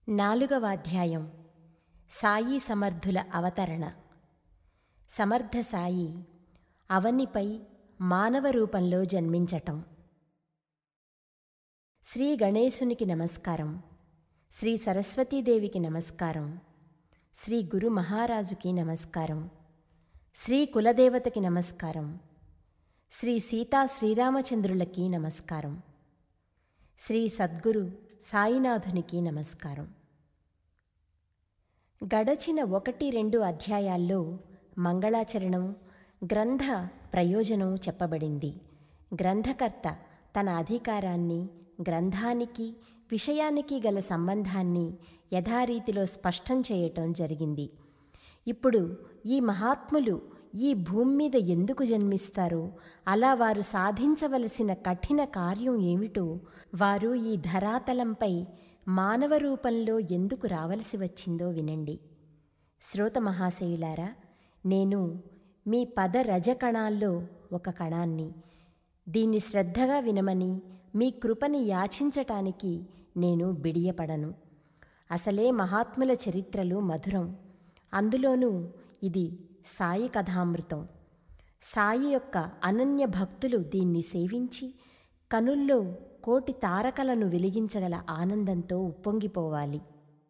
నాలుగవ అధ్యాయం సాయి సమర్థుల అవతరణ సమర్థ సాయి అవనిపై మానవ రూపంలో జన్మించటం శ్రీ గణేశునికి నమస్కారం శ్రీ సరస్వతీదేవికి నమస్కారం శ్రీ గురు మహారాజుకి నమస్కారం శ్రీ కులదేవతకి నమస్కారం శ్రీ సీతా శ్రీరామచంద్రులకి నమస్కారం శ్రీ సద్గురు సాయినాథునికి నమస్కారం గడచిన ఒకటి రెండు అధ్యాయాల్లో మంగళాచరణం గ్రంథ ప్రయోజనం చెప్పబడింది గ్రంథకర్త తన అధికారాన్ని గ్రంథానికి విషయానికి గల సంబంధాన్ని యథారీతిలో స్పష్టం చేయటం జరిగింది ఇప్పుడు ఈ మహాత్ములు ఈ భూమి మీద ఎందుకు జన్మిస్తారో అలా వారు సాధించవలసిన కఠిన కార్యం ఏమిటో వారు ఈ ధరాతలంపై మానవ రూపంలో ఎందుకు రావలసి వచ్చిందో వినండి శ్రోత మహాశయులారా నేను మీ పద రజకణాల్లో ఒక కణాన్ని దీన్ని శ్రద్ధగా వినమని మీ కృపని యాచించటానికి నేను బిడియపడను అసలే మహాత్ముల చరిత్రలు మధురం అందులోనూ ఇది సాయి కథామృతం సాయి యొక్క అనన్య భక్తులు దీన్ని సేవించి కనుల్లో కోటి తారకలను వెలిగించగల ఆనందంతో ఉప్పొంగిపోవాలి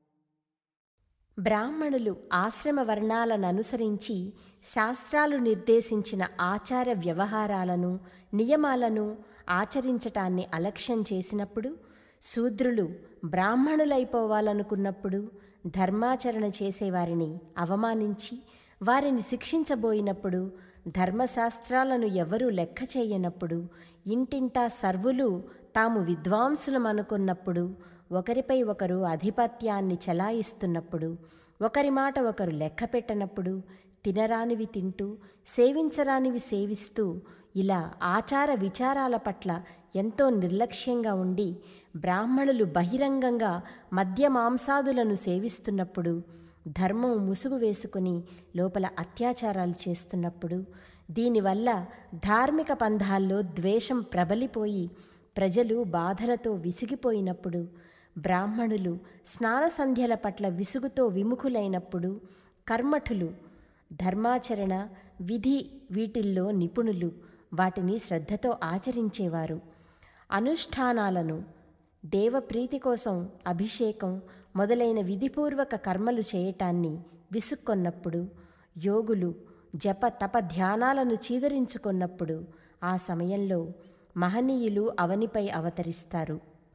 బ్రాహ్మణులు ఆశ్రమ వర్ణాలను అనుసరించి శాస్త్రాలు నిర్దేశించిన ఆచార వ్యవహారాలను నియమాలను ఆచరించటాన్ని అలక్ష్యం చేసినప్పుడు శూద్రులు బ్రాహ్మణులైపోవాలనుకున్నప్పుడు ధర్మాచరణ చేసేవారిని అవమానించి వారిని శిక్షించబోయినప్పుడు ధర్మశాస్త్రాలను ఎవరూ లెక్క చేయనప్పుడు ఇంటింటా సర్వులు తాము విద్వాంసులమనుకున్నప్పుడు ఒకరిపై ఒకరు ఆధిపత్యాన్ని చలాయిస్తున్నప్పుడు ఒకరి మాట ఒకరు లెక్క పెట్టనప్పుడు తినరానివి తింటూ సేవించరానివి సేవిస్తూ ఇలా ఆచార విచారాల పట్ల ఎంతో నిర్లక్ష్యంగా ఉండి బ్రాహ్మణులు బహిరంగంగా మద్య మాంసాదులను సేవిస్తున్నప్పుడు ధర్మం ముసుగు వేసుకుని లోపల అత్యాచారాలు చేస్తున్నప్పుడు దీనివల్ల ధార్మిక పంధాల్లో ద్వేషం ప్రబలిపోయి ప్రజలు బాధలతో విసిగిపోయినప్పుడు బ్రాహ్మణులు స్నాన సంధ్యల పట్ల విసుగుతో విముఖులైనప్పుడు కర్మఠులు ధర్మాచరణ విధి వీటిల్లో నిపుణులు వాటిని శ్రద్ధతో ఆచరించేవారు అనుష్ఠానాలను దేవప్రీతి కోసం అభిషేకం మొదలైన విధిపూర్వక కర్మలు చేయటాన్ని విసుక్కొన్నప్పుడు యోగులు జప తప ధ్యానాలను చీదరించుకున్నప్పుడు ఆ సమయంలో మహనీయులు అవనిపై అవతరిస్తారు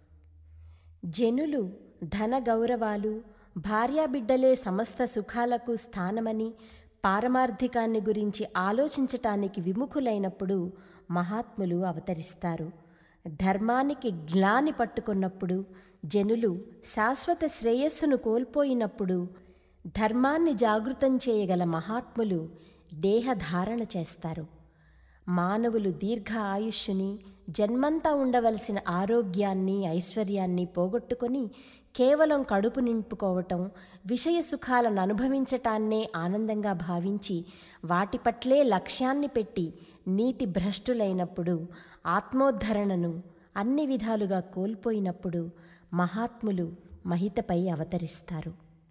జనులు ధన గౌరవాలు భార్యాబిడ్డలే సమస్త సుఖాలకు స్థానమని పారమార్థికాన్ని గురించి ఆలోచించటానికి విముఖులైనప్పుడు మహాత్ములు అవతరిస్తారు ధర్మానికి గ్లాని పట్టుకున్నప్పుడు జనులు శాశ్వత శ్రేయస్సును కోల్పోయినప్పుడు ధర్మాన్ని జాగృతం చేయగల మహాత్ములు దేహధారణ చేస్తారు మానవులు దీర్ఘ ఆయుష్ని జన్మంతా ఉండవలసిన ఆరోగ్యాన్ని ఐశ్వర్యాన్ని పోగొట్టుకొని కేవలం కడుపు నింపుకోవటం విషయ సుఖాలను అనుభవించటాన్నే ఆనందంగా భావించి వాటి పట్లే లక్ష్యాన్ని పెట్టి నీతి భ్రష్టులైనప్పుడు ఆత్మోద్ధరణను అన్ని విధాలుగా కోల్పోయినప్పుడు మహాత్ములు మహితపై అవతరిస్తారు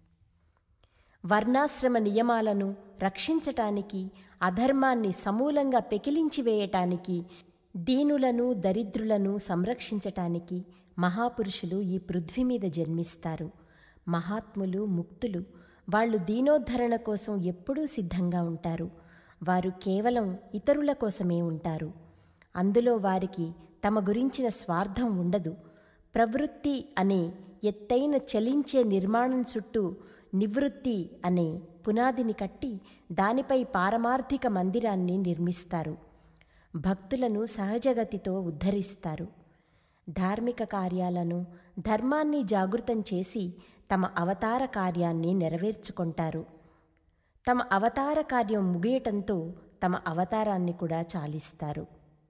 వర్ణాశ్రమ నియమాలను రక్షించటానికి అధర్మాన్ని సమూలంగా పెకిలించి వేయటానికి దీనులను దరిద్రులను సంరక్షించటానికి మహాపురుషులు ఈ పృథ్వీ మీద జన్మిస్తారు మహాత్ములు ముక్తులు వాళ్ళు దీనోద్ధరణ కోసం ఎప్పుడూ సిద్ధంగా ఉంటారు వారు కేవలం ఇతరుల కోసమే ఉంటారు అందులో వారికి తమ గురించిన స్వార్థం ఉండదు ప్రవృత్తి అనే ఎత్తైన చలించే నిర్మాణం చుట్టూ నివృత్తి అనే పునాదిని కట్టి దానిపై పారమార్థిక మందిరాన్ని నిర్మిస్తారు భక్తులను సహజగతితో ఉద్ధరిస్తారు ధార్మిక కార్యాలను ధర్మాన్ని జాగృతం చేసి తమ అవతార కార్యాన్ని నెరవేర్చుకుంటారు తమ అవతార కార్యం ముగియటంతో తమ అవతారాన్ని కూడా చాలిస్తారు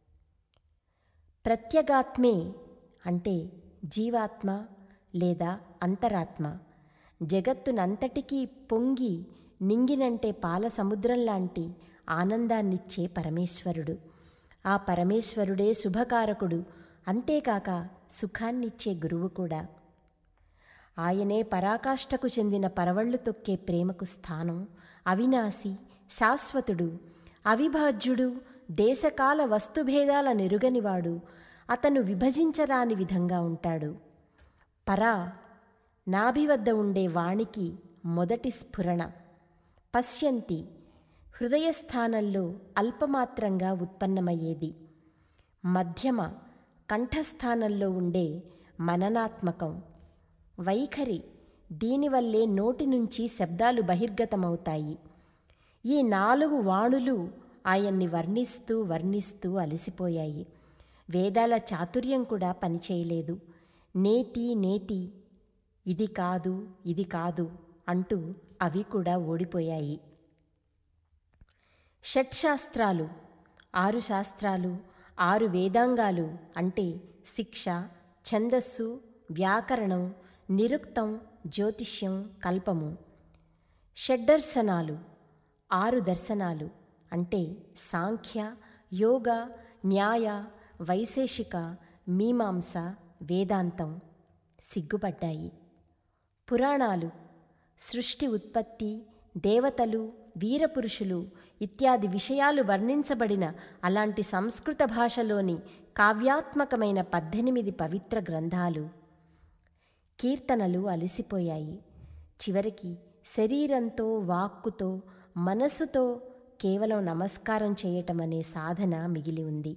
ప్రత్యగాత్మే అంటే జీవాత్మ లేదా అంతరాత్మ జగత్తునంతటికీ పొంగి నింగినంటే పాల సముద్రం లాంటి ఆనందాన్నిచ్చే పరమేశ్వరుడు ఆ పరమేశ్వరుడే శుభకారకుడు అంతేకాక సుఖాన్నిచ్చే గురువు కూడా ఆయనే పరాకాష్ఠకు చెందిన పరవళ్ళు తొక్కే ప్రేమకు స్థానం అవినాశి శాశ్వతుడు అవిభాజ్యుడు దేశకాల వస్తుభేదాల నెరుగనివాడు అతను విభజించరాని విధంగా ఉంటాడు పరా నాభి వద్ద ఉండే వాణికి మొదటి స్ఫురణ పశ్యంతి హృదయస్థానంలో అల్పమాత్రంగా ఉత్పన్నమయ్యేది మధ్యమ కంఠస్థానంలో ఉండే మననాత్మకం వైఖరి దీనివల్లే నోటి నుంచి శబ్దాలు బహిర్గతమవుతాయి ఈ నాలుగు వాణులు ఆయన్ని వర్ణిస్తూ వర్ణిస్తూ అలసిపోయాయి వేదాల చాతుర్యం కూడా పనిచేయలేదు నేతి నేతి ఇది కాదు ఇది కాదు అంటూ అవి కూడా ఓడిపోయాయి షట్శాస్త్రాలు ఆరు శాస్త్రాలు ఆరు వేదాంగాలు అంటే శిక్ష ఛందస్సు వ్యాకరణం నిరుక్తం జ్యోతిష్యం కల్పము షడ్దర్శనాలు ఆరు దర్శనాలు అంటే సాంఖ్య యోగ న్యాయ వైశేషిక మీమాంస వేదాంతం సిగ్గుపడ్డాయి పురాణాలు సృష్టి ఉత్పత్తి దేవతలు వీరపురుషులు ఇత్యాది విషయాలు వర్ణించబడిన అలాంటి సంస్కృత భాషలోని కావ్యాత్మకమైన పద్దెనిమిది పవిత్ర గ్రంథాలు కీర్తనలు అలసిపోయాయి చివరికి శరీరంతో వాక్కుతో మనసుతో కేవలం నమస్కారం చేయటం అనే సాధన మిగిలి ఉంది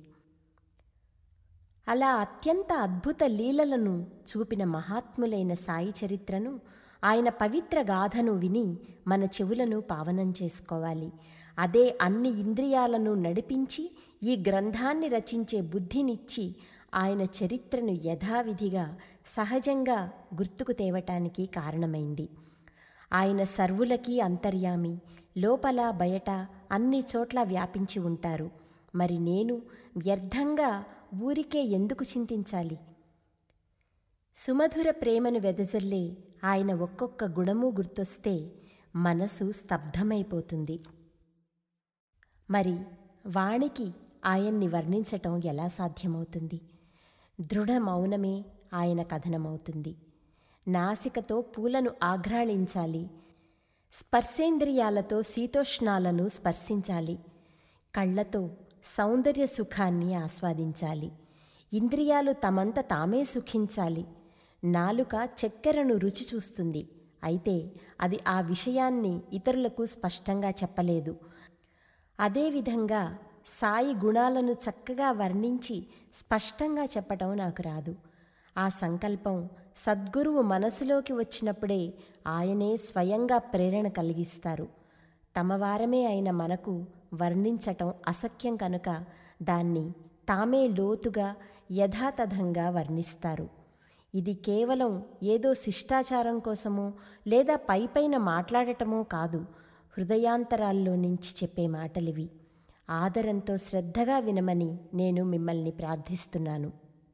అలా అత్యంత అద్భుత లీలలను చూపిన మహాత్ములైన సాయి చరిత్రను ఆయన పవిత్ర గాథను విని మన చెవులను పావనం చేసుకోవాలి అదే అన్ని ఇంద్రియాలను నడిపించి ఈ గ్రంథాన్ని రచించే బుద్ధినిచ్చి ఆయన చరిత్రను యథావిధిగా సహజంగా గుర్తుకు తేవటానికి కారణమైంది ఆయన సర్వులకి అంతర్యామి లోపల బయట అన్ని చోట్ల వ్యాపించి ఉంటారు మరి నేను వ్యర్థంగా ఊరికే ఎందుకు చింతించాలి సుమధుర ప్రేమను వెదజల్లే ఆయన ఒక్కొక్క గుణము గుర్తొస్తే మనసు స్తబ్దమైపోతుంది మరి వాణికి ఆయన్ని వర్ణించటం ఎలా సాధ్యమవుతుంది దృఢ మౌనమే ఆయన కథనమవుతుంది నాసికతో పూలను ఆఘ్రాళించాలి స్పర్శేంద్రియాలతో శీతోష్ణాలను స్పర్శించాలి కళ్ళతో సౌందర్య సుఖాన్ని ఆస్వాదించాలి ఇంద్రియాలు తమంత తామే సుఖించాలి నాలుక చక్కెరను రుచి చూస్తుంది అయితే అది ఆ విషయాన్ని ఇతరులకు స్పష్టంగా చెప్పలేదు అదేవిధంగా సాయి గుణాలను చక్కగా వర్ణించి స్పష్టంగా చెప్పటం నాకు రాదు ఆ సంకల్పం సద్గురువు మనసులోకి వచ్చినప్పుడే ఆయనే స్వయంగా ప్రేరణ కలిగిస్తారు తమ వారమే అయిన మనకు వర్ణించటం అసఖ్యం కనుక దాన్ని తామే లోతుగా యథాతథంగా వర్ణిస్తారు ఇది కేవలం ఏదో శిష్టాచారం కోసమో లేదా పైపైన మాట్లాడటమో కాదు హృదయాంతరాల్లో నుంచి చెప్పే మాటలివి ఆదరంతో శ్రద్ధగా వినమని నేను మిమ్మల్ని ప్రార్థిస్తున్నాను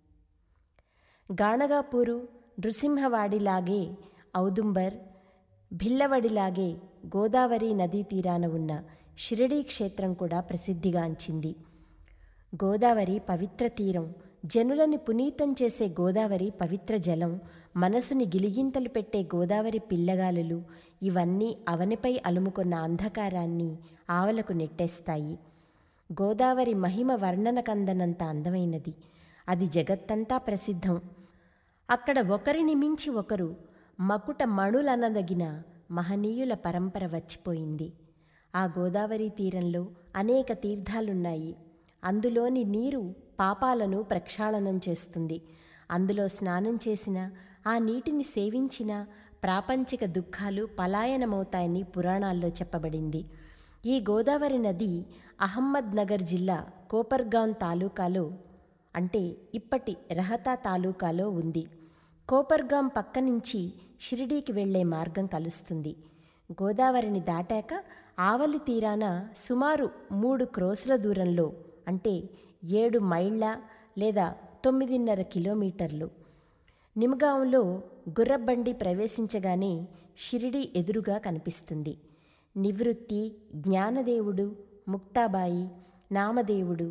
గాణగాపూరు నృసింహవాడిలాగే ఔదుంబర్ భిల్లవడిలాగే గోదావరి నదీ తీరాన ఉన్న షిరిడీ క్షేత్రం కూడా ప్రసిద్ధిగాంచింది గోదావరి పవిత్ర తీరం జనులని పునీతం చేసే గోదావరి పవిత్ర జలం మనసుని గిలిగింతలు పెట్టే గోదావరి పిల్లగాలులు ఇవన్నీ అవనిపై అలుముకున్న అంధకారాన్ని ఆవలకు నెట్టేస్తాయి గోదావరి మహిమ వర్ణనకందనంత అందమైనది అది జగత్తంతా ప్రసిద్ధం అక్కడ ఒకరిని మించి ఒకరు మకుట మణులనదగిన మహనీయుల పరంపర వచ్చిపోయింది ఆ గోదావరి తీరంలో అనేక తీర్థాలున్నాయి అందులోని నీరు పాపాలను ప్రక్షాళనం చేస్తుంది అందులో స్నానం చేసిన ఆ నీటిని సేవించిన ప్రాపంచిక దుఃఖాలు పలాయనమవుతాయని పురాణాల్లో చెప్పబడింది ఈ గోదావరి నది అహమ్మద్ నగర్ జిల్లా కోపర్గాం తాలూకాలో అంటే ఇప్పటి రహతా తాలూకాలో ఉంది కోపర్గాం పక్క నుంచి షిరిడీకి వెళ్లే మార్గం కలుస్తుంది గోదావరిని దాటాక ఆవలి తీరాన సుమారు మూడు క్రోసుల దూరంలో అంటే ఏడు మైళ్ళ లేదా తొమ్మిదిన్నర కిలోమీటర్లు నిమగాంలో గుర్రబండి ప్రవేశించగానే షిరిడి ఎదురుగా కనిపిస్తుంది నివృత్తి జ్ఞానదేవుడు ముక్తాబాయి నామదేవుడు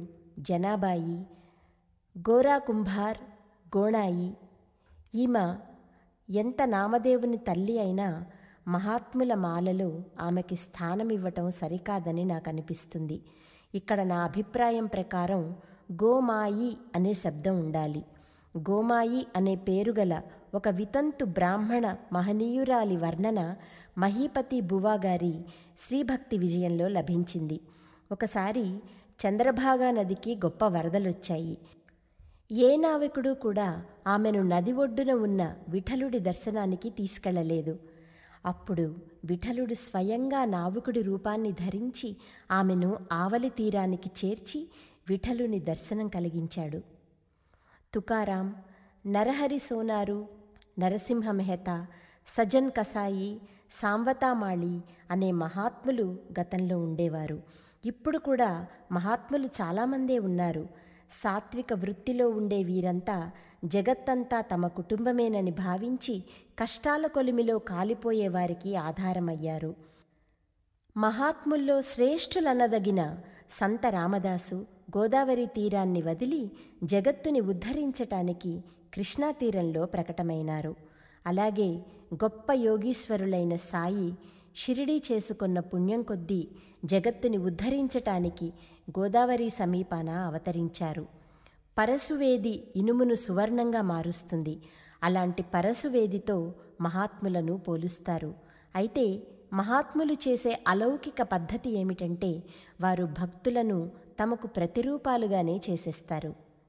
జనాబాయి గోరా కుంభార్ గోణాయి ఈమె ఎంత నామదేవుని తల్లి అయినా మహాత్ముల మాలలో ఆమెకి స్థానం ఇవ్వటం సరికాదని నాకు అనిపిస్తుంది ఇక్కడ నా అభిప్రాయం ప్రకారం గోమాయి అనే శబ్దం ఉండాలి గోమాయి అనే పేరుగల ఒక వితంతు బ్రాహ్మణ మహనీయురాలి వర్ణన మహీపతి బువా గారి శ్రీభక్తి విజయంలో లభించింది ఒకసారి చంద్రభాగా నదికి గొప్ప వరదలొచ్చాయి ఏ నావికుడు కూడా ఆమెను నది ఒడ్డున ఉన్న విఠలుడి దర్శనానికి తీసుకెళ్లలేదు అప్పుడు విఠలుడు స్వయంగా నావికుడి రూపాన్ని ధరించి ఆమెను ఆవలి తీరానికి చేర్చి విఠలుని దర్శనం కలిగించాడు తుకారాం నరహరి సోనారు నరసింహ మెహతా సజన్ కసాయి సాంవతామాళి అనే మహాత్ములు గతంలో ఉండేవారు ఇప్పుడు కూడా మహాత్ములు చాలామందే ఉన్నారు సాత్విక వృత్తిలో ఉండే వీరంతా జగత్తంతా తమ కుటుంబమేనని భావించి కష్టాల కొలిమిలో కాలిపోయే వారికి ఆధారమయ్యారు మహాత్ముల్లో శ్రేష్ఠులనదగిన సంత రామదాసు గోదావరి తీరాన్ని వదిలి జగత్తుని ఉద్ధరించటానికి కృష్ణా తీరంలో ప్రకటమైనారు అలాగే గొప్ప యోగీశ్వరులైన సాయి షిరిడీ చేసుకున్న పుణ్యం కొద్దీ జగత్తుని ఉద్ధరించటానికి గోదావరి సమీపాన అవతరించారు పరశువేది ఇనుమును సువర్ణంగా మారుస్తుంది అలాంటి పరశువేదితో మహాత్ములను పోలుస్తారు అయితే మహాత్ములు చేసే అలౌకిక పద్ధతి ఏమిటంటే వారు భక్తులను తమకు ప్రతిరూపాలుగానే చేసేస్తారు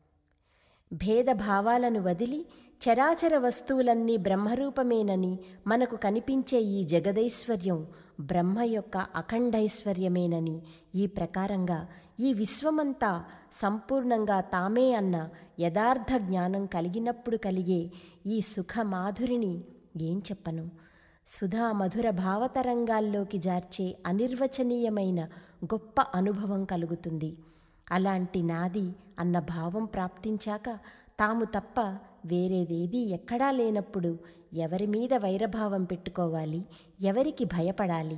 భేదభావాలను వదిలి చరాచర వస్తువులన్నీ బ్రహ్మరూపమేనని మనకు కనిపించే ఈ జగదైశ్వర్యం బ్రహ్మ యొక్క అఖండైశ్వర్యమేనని ఈ ప్రకారంగా ఈ విశ్వమంతా సంపూర్ణంగా తామే అన్న యథార్థ జ్ఞానం కలిగినప్పుడు కలిగే ఈ సుఖమాధురిని ఏం చెప్పను సుధా మధుర భావతరంగాల్లోకి జార్చే అనిర్వచనీయమైన గొప్ప అనుభవం కలుగుతుంది అలాంటి నాది అన్న భావం ప్రాప్తించాక తాము తప్ప వేరేదేదీ ఎక్కడా లేనప్పుడు ఎవరి మీద వైరభావం పెట్టుకోవాలి ఎవరికి భయపడాలి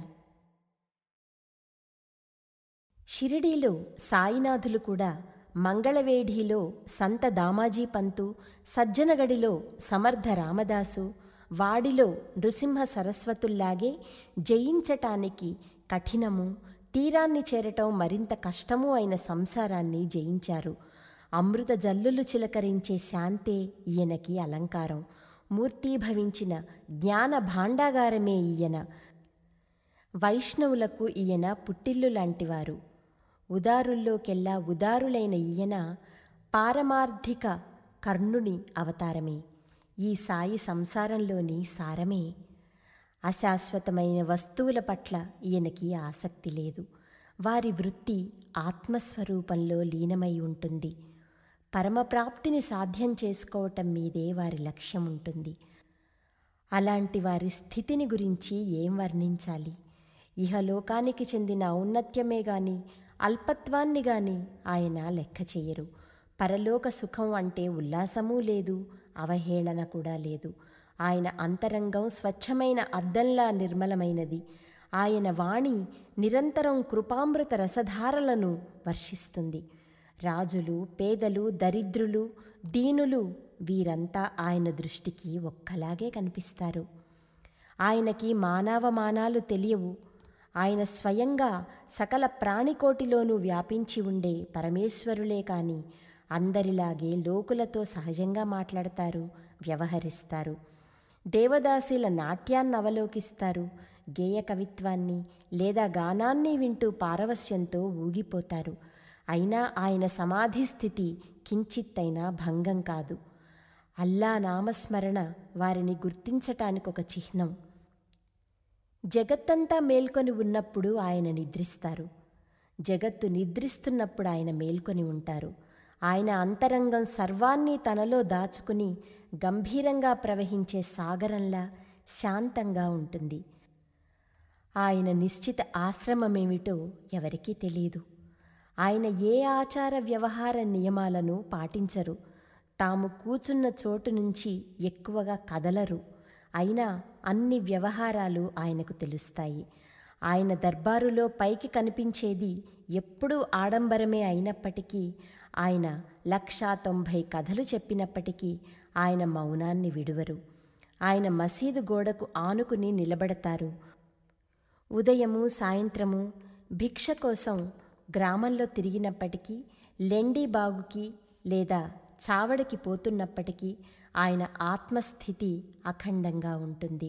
షిరిడీలో సాయినాథులు కూడా మంగళవేఢిలో సంత దామాజీ పంతు సజ్జనగడిలో సమర్థ రామదాసు వాడిలో నృసింహ సరస్వతుల్లాగే జయించటానికి కఠినము తీరాన్ని చేరటం మరింత కష్టము అయిన సంసారాన్ని జయించారు అమృత జల్లులు చిలకరించే శాంతే ఈయనకి అలంకారం మూర్తీభవించిన జ్ఞాన భాండాగారమే ఈయన వైష్ణవులకు ఈయన పుట్టిల్లు లాంటివారు ఉదారుల్లోకెల్లా ఉదారులైన ఈయన పారమార్థిక కర్ణుని అవతారమే ఈ సాయి సంసారంలోని సారమే అశాశ్వతమైన వస్తువుల పట్ల ఈయనకి ఆసక్తి లేదు వారి వృత్తి ఆత్మస్వరూపంలో లీనమై ఉంటుంది పరమప్రాప్తిని సాధ్యం చేసుకోవటం మీదే వారి లక్ష్యం ఉంటుంది అలాంటి వారి స్థితిని గురించి ఏం వర్ణించాలి ఇహలోకానికి చెందిన ఔన్నత్యమే గాని అల్పత్వాన్ని గాని ఆయన లెక్క చేయరు పరలోక సుఖం అంటే ఉల్లాసమూ లేదు అవహేళన కూడా లేదు ఆయన అంతరంగం స్వచ్ఛమైన అద్దంలా నిర్మలమైనది ఆయన వాణి నిరంతరం కృపామృత రసధారలను వర్షిస్తుంది రాజులు పేదలు దరిద్రులు దీనులు వీరంతా ఆయన దృష్టికి ఒక్కలాగే కనిపిస్తారు ఆయనకి మానవమానాలు తెలియవు ఆయన స్వయంగా సకల ప్రాణికోటిలోనూ వ్యాపించి ఉండే పరమేశ్వరులే కాని అందరిలాగే లోకులతో సహజంగా మాట్లాడతారు వ్యవహరిస్తారు దేవదాసుల నాట్యాన్ని అవలోకిస్తారు గేయ కవిత్వాన్ని లేదా గానాన్ని వింటూ పారవస్యంతో ఊగిపోతారు అయినా ఆయన సమాధి స్థితి కించిత్తైనా భంగం కాదు అల్లా నామస్మరణ వారిని గుర్తించటానికి ఒక చిహ్నం జగత్తంతా మేల్కొని ఉన్నప్పుడు ఆయన నిద్రిస్తారు జగత్తు నిద్రిస్తున్నప్పుడు ఆయన మేల్కొని ఉంటారు ఆయన అంతరంగం సర్వాన్ని తనలో దాచుకుని గంభీరంగా ప్రవహించే సాగరంలా శాంతంగా ఉంటుంది ఆయన నిశ్చిత ఆశ్రమమేమిటో ఎవరికీ తెలియదు ఆయన ఏ ఆచార వ్యవహార నియమాలను పాటించరు తాము కూచున్న చోటు నుంచి ఎక్కువగా కదలరు అయినా అన్ని వ్యవహారాలు ఆయనకు తెలుస్తాయి ఆయన దర్బారులో పైకి కనిపించేది ఎప్పుడూ ఆడంబరమే అయినప్పటికీ ఆయన లక్షా తొంభై కథలు చెప్పినప్పటికీ ఆయన మౌనాన్ని విడువరు ఆయన మసీదు గోడకు ఆనుకుని నిలబడతారు ఉదయము సాయంత్రము భిక్ష కోసం గ్రామంలో తిరిగినప్పటికీ లెండి బాగుకి లేదా చావడికి పోతున్నప్పటికీ ఆయన ఆత్మస్థితి అఖండంగా ఉంటుంది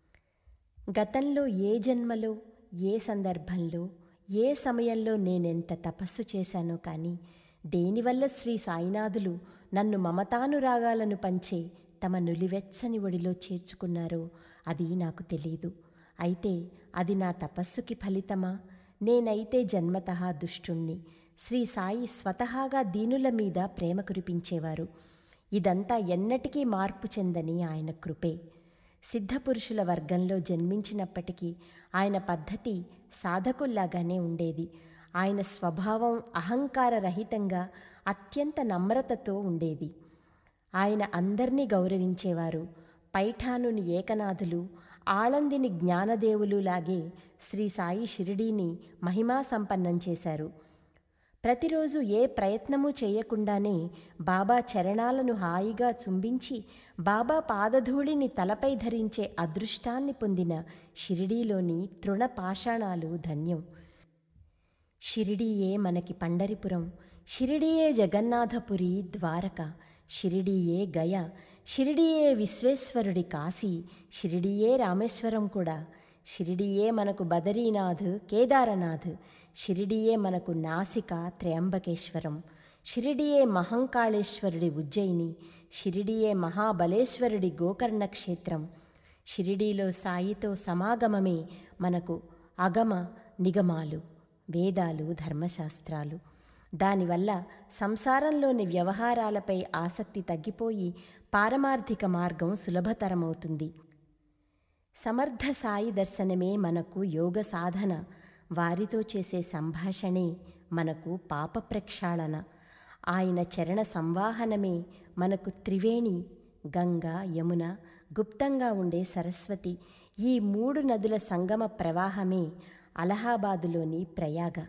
గతంలో ఏ జన్మలో ఏ సందర్భంలో ఏ సమయంలో నేనెంత తపస్సు చేశానో కానీ దేనివల్ల శ్రీ సాయినాథులు నన్ను మమతానురాగాలను పంచే తమ నులివెచ్చని ఒడిలో చేర్చుకున్నారో అది నాకు తెలియదు అయితే అది నా తపస్సుకి ఫలితమా నేనైతే జన్మతః దుష్టుణ్ణి శ్రీ సాయి స్వతహాగా దీనుల మీద ప్రేమ కురిపించేవారు ఇదంతా ఎన్నటికీ మార్పు చెందని ఆయన కృపే సిద్ధపురుషుల వర్గంలో జన్మించినప్పటికీ ఆయన పద్ధతి సాధకుల్లాగానే ఉండేది ఆయన స్వభావం అహంకార రహితంగా అత్యంత నమ్రతతో ఉండేది ఆయన అందర్నీ గౌరవించేవారు పైఠానుని ఏకనాథులు ఆళందిని జ్ఞానదేవులు లాగే శ్రీ సాయి షిరిడీని మహిమా సంపన్నం చేశారు ప్రతిరోజు ఏ ప్రయత్నమూ చేయకుండానే బాబా చరణాలను హాయిగా చుంబించి బాబా పాదధూళిని తలపై ధరించే అదృష్టాన్ని పొందిన షిరిడీలోని తృణపాషాణాలు ధన్యం షిరిడీయే మనకి పండరిపురం షిరిడీయే జగన్నాథపురి ద్వారక షిరిడీయే గయ షిరిడీయే విశ్వేశ్వరుడి కాశీ షిరిడీయే రామేశ్వరం కూడా షిరిడీయే మనకు బదరీనాథ్ కేదారనాథ్ షిరిడీయే మనకు నాసిక త్రయంబకేశ్వరం షిరిడీయే మహంకాళేశ్వరుడి ఉజ్జయిని షిరిడీయే మహాబలేశ్వరుడి గోకర్ణ క్షేత్రం షిరిడీలో సాయితో సమాగమమే మనకు అగమ నిగమాలు వేదాలు ధర్మశాస్త్రాలు దానివల్ల సంసారంలోని వ్యవహారాలపై ఆసక్తి తగ్గిపోయి పారమార్థిక మార్గం సులభతరమవుతుంది సమర్థ సాయి దర్శనమే మనకు యోగ సాధన వారితో చేసే సంభాషణే మనకు పాప ప్రక్షాళన ఆయన చరణ సంవాహనమే మనకు త్రివేణి గంగా యమున గుప్తంగా ఉండే సరస్వతి ఈ మూడు నదుల సంగమ ప్రవాహమే అలహాబాదులోని ప్రయాగ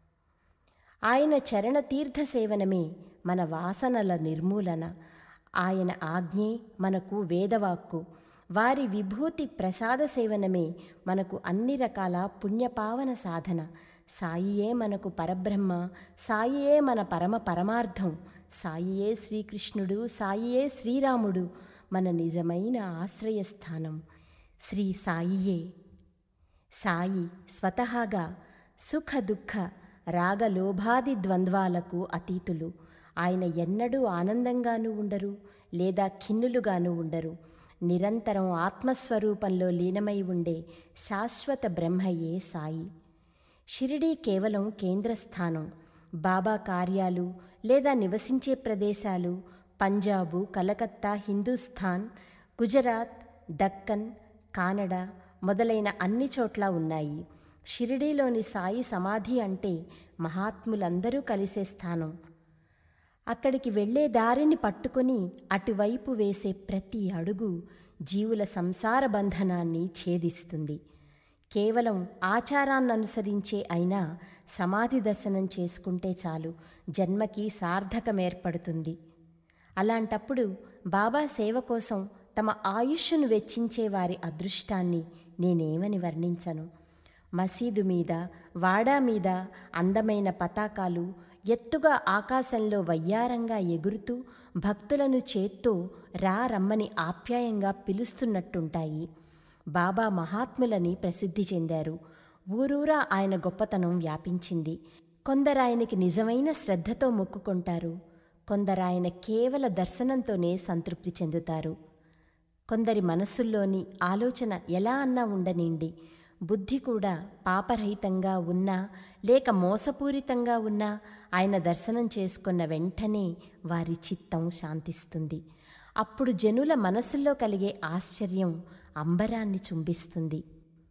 ఆయన చరణ తీర్థ సేవనమే మన వాసనల నిర్మూలన ఆయన ఆజ్ఞే మనకు వేదవాక్కు వారి విభూతి ప్రసాద సేవనమే మనకు అన్ని రకాల పుణ్యపావన సాధన సాయియే మనకు పరబ్రహ్మ సాయియే మన పరమ పరమార్థం సాయియే శ్రీకృష్ణుడు సాయియే శ్రీరాముడు మన నిజమైన ఆశ్రయస్థానం శ్రీ సాయియే సాయి స్వతహాగా సుఖ దుఃఖ రాగలోభాది ద్వంద్వాలకు అతీతులు ఆయన ఎన్నడూ ఆనందంగానూ ఉండరు లేదా ఖిన్నులుగాను ఉండరు నిరంతరం ఆత్మస్వరూపంలో లీనమై ఉండే శాశ్వత బ్రహ్మయే సాయి షిరిడీ కేవలం కేంద్రస్థానం బాబా కార్యాలు లేదా నివసించే ప్రదేశాలు పంజాబు కలకత్తా హిందూస్థాన్ గుజరాత్ దక్కన్ కానడా మొదలైన అన్ని చోట్ల ఉన్నాయి షిరిడీలోని సాయి సమాధి అంటే మహాత్ములందరూ కలిసే స్థానం అక్కడికి వెళ్ళే దారిని పట్టుకొని అటువైపు వేసే ప్రతి అడుగు జీవుల సంసార బంధనాన్ని ఛేదిస్తుంది కేవలం ఆచారాన్ని అనుసరించే అయినా సమాధి దర్శనం చేసుకుంటే చాలు జన్మకి సార్థకం ఏర్పడుతుంది అలాంటప్పుడు బాబా సేవ కోసం తమ ఆయుష్ను వెచ్చించే వారి అదృష్టాన్ని నేనేమని వర్ణించను మసీదు మీద వాడా మీద అందమైన పతాకాలు ఎత్తుగా ఆకాశంలో వయ్యారంగా ఎగురుతూ భక్తులను చేత్తో రా రమ్మని ఆప్యాయంగా పిలుస్తున్నట్టుంటాయి బాబా మహాత్ములని ప్రసిద్ధి చెందారు ఊరూరా ఆయన గొప్పతనం వ్యాపించింది కొందరాయనకి నిజమైన శ్రద్ధతో మొక్కుకుంటారు కొందరాయన కేవల దర్శనంతోనే సంతృప్తి చెందుతారు కొందరి మనస్సుల్లోని ఆలోచన ఎలా అన్నా ఉండనిండి బుద్ధి కూడా పాపరహితంగా ఉన్నా లేక మోసపూరితంగా ఉన్నా ఆయన దర్శనం చేసుకున్న వెంటనే వారి చిత్తం శాంతిస్తుంది అప్పుడు జనుల మనసుల్లో కలిగే ఆశ్చర్యం అంబరాన్ని చుంబిస్తుంది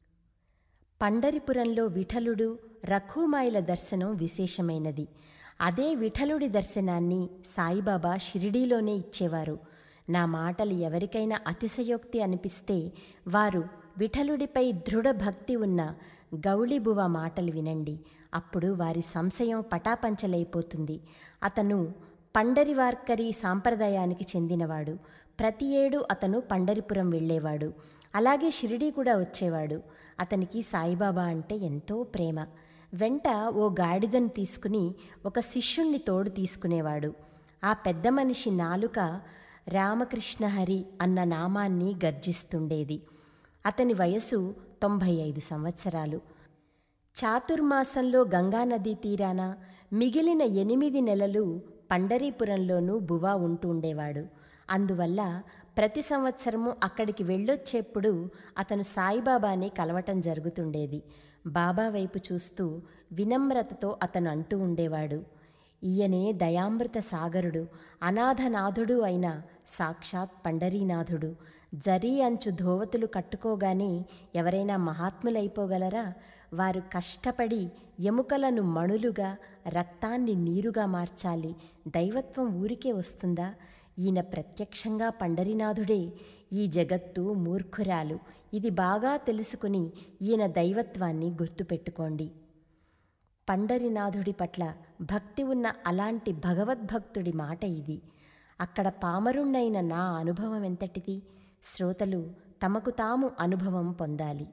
పండరిపురంలో విఠలుడు రఘుమాయిల దర్శనం విశేషమైనది అదే విఠలుడి దర్శనాన్ని సాయిబాబా షిరిడీలోనే ఇచ్చేవారు నా మాటలు ఎవరికైనా అతిశయోక్తి అనిపిస్తే వారు విఠలుడిపై దృఢ భక్తి ఉన్న గౌళిబువ మాటలు వినండి అప్పుడు వారి సంశయం పటాపంచలైపోతుంది అతను పండరివార్కరి సాంప్రదాయానికి చెందినవాడు ప్రతి ఏడు అతను పండరిపురం వెళ్ళేవాడు అలాగే షిరిడీ కూడా వచ్చేవాడు అతనికి సాయిబాబా అంటే ఎంతో ప్రేమ వెంట ఓ గాడిదను తీసుకుని ఒక శిష్యుణ్ణి తోడు తీసుకునేవాడు ఆ పెద్ద మనిషి నాలుక రామకృష్ణ హరి అన్న నామాన్ని గర్జిస్తుండేది అతని వయసు తొంభై ఐదు సంవత్సరాలు చాతుర్మాసంలో గంగానదీ తీరాన మిగిలిన ఎనిమిది నెలలు పండరీపురంలోనూ బువా ఉంటుండేవాడు అందువల్ల ప్రతి సంవత్సరము అక్కడికి వెళ్ళొచ్చేప్పుడు అతను సాయిబాబాని కలవటం జరుగుతుండేది బాబా వైపు చూస్తూ వినమ్రతతో అతను అంటూ ఉండేవాడు ఈయనే దయామృత సాగరుడు అనాథనాథుడు అయిన సాక్షాత్ పండరీనాథుడు జరీ అంచు ధోవతులు కట్టుకోగానే ఎవరైనా మహాత్ములైపోగలరా వారు కష్టపడి ఎముకలను మణులుగా రక్తాన్ని నీరుగా మార్చాలి దైవత్వం ఊరికే వస్తుందా ఈయన ప్రత్యక్షంగా పండరినాథుడే ఈ జగత్తు మూర్ఖురాలు ఇది బాగా తెలుసుకుని ఈయన దైవత్వాన్ని గుర్తుపెట్టుకోండి పండరినాథుడి పట్ల భక్తి ఉన్న అలాంటి భగవద్భక్తుడి మాట ఇది అక్కడ పామరుణ్ణైన నా అనుభవం ఎంతటిది శ్రోతలు తమకు తాము అనుభవం పొందాలి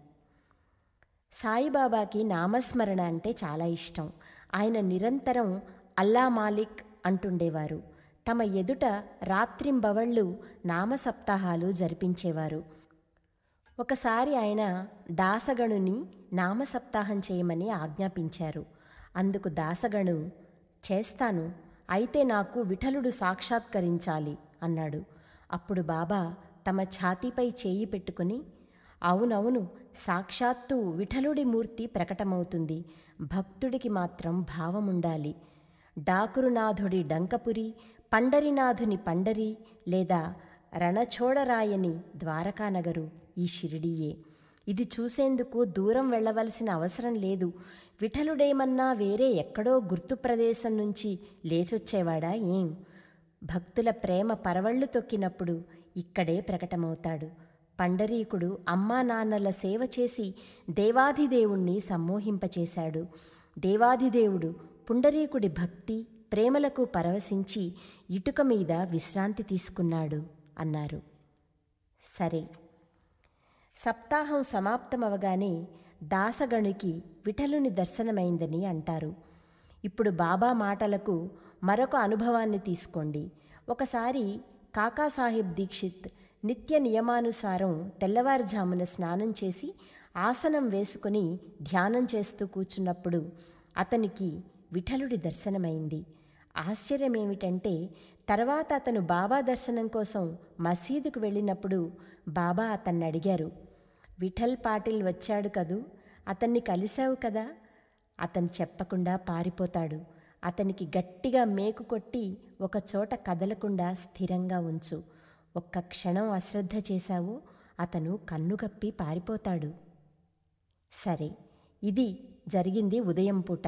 సాయిబాబాకి నామస్మరణ అంటే చాలా ఇష్టం ఆయన నిరంతరం అల్లా మాలిక్ అంటుండేవారు తమ ఎదుట రాత్రింబవళ్ళు నామసప్తాహాలు జరిపించేవారు ఒకసారి ఆయన దాసగణుని నామసప్తాహం చేయమని ఆజ్ఞాపించారు అందుకు దాసగణు చేస్తాను అయితే నాకు విఠలుడు సాక్షాత్కరించాలి అన్నాడు అప్పుడు బాబా తమ ఛాతీపై చేయి పెట్టుకుని అవునవును సాక్షాత్తు విఠలుడి మూర్తి ప్రకటమవుతుంది భక్తుడికి మాత్రం భావముండాలి డాకురునాథుడి డంకపురి పండరినాథుని పండరి లేదా రణచోడరాయని ద్వారకానగరు ఈ షిరిడీయే ఇది చూసేందుకు దూరం వెళ్ళవలసిన అవసరం లేదు విఠలుడేమన్నా వేరే ఎక్కడో గుర్తు ప్రదేశం నుంచి లేచొచ్చేవాడా ఏం భక్తుల ప్రేమ పరవళ్ళు తొక్కినప్పుడు ఇక్కడే ప్రకటమవుతాడు పండరీకుడు అమ్మా నాన్నల సేవ చేసి దేవాధిదేవుణ్ణి సమ్మోహింపచేశాడు దేవాధిదేవుడు పుండరీకుడి భక్తి ప్రేమలకు పరవశించి ఇటుక మీద విశ్రాంతి తీసుకున్నాడు అన్నారు సరే సప్తాహం సమాప్తమవగానే దాసగణుకి విఠలుని దర్శనమైందని అంటారు ఇప్పుడు బాబా మాటలకు మరొక అనుభవాన్ని తీసుకోండి ఒకసారి కాకాసాహెబ్ దీక్షిత్ నిత్య నియమానుసారం తెల్లవారుజామున స్నానం చేసి ఆసనం వేసుకుని ధ్యానం చేస్తూ కూర్చున్నప్పుడు అతనికి విఠలుడి దర్శనమైంది ఆశ్చర్యమేమిటంటే తర్వాత అతను బాబా దర్శనం కోసం మసీదుకు వెళ్ళినప్పుడు బాబా అతన్ని అడిగారు విఠల్ పాటిల్ వచ్చాడు కదూ అతన్ని కలిశావు కదా అతను చెప్పకుండా పారిపోతాడు అతనికి గట్టిగా మేకు కొట్టి ఒక చోట కదలకుండా స్థిరంగా ఉంచు ఒక్క క్షణం అశ్రద్ధ చేశావు అతను కన్నుగప్పి పారిపోతాడు సరే ఇది జరిగింది ఉదయం పూట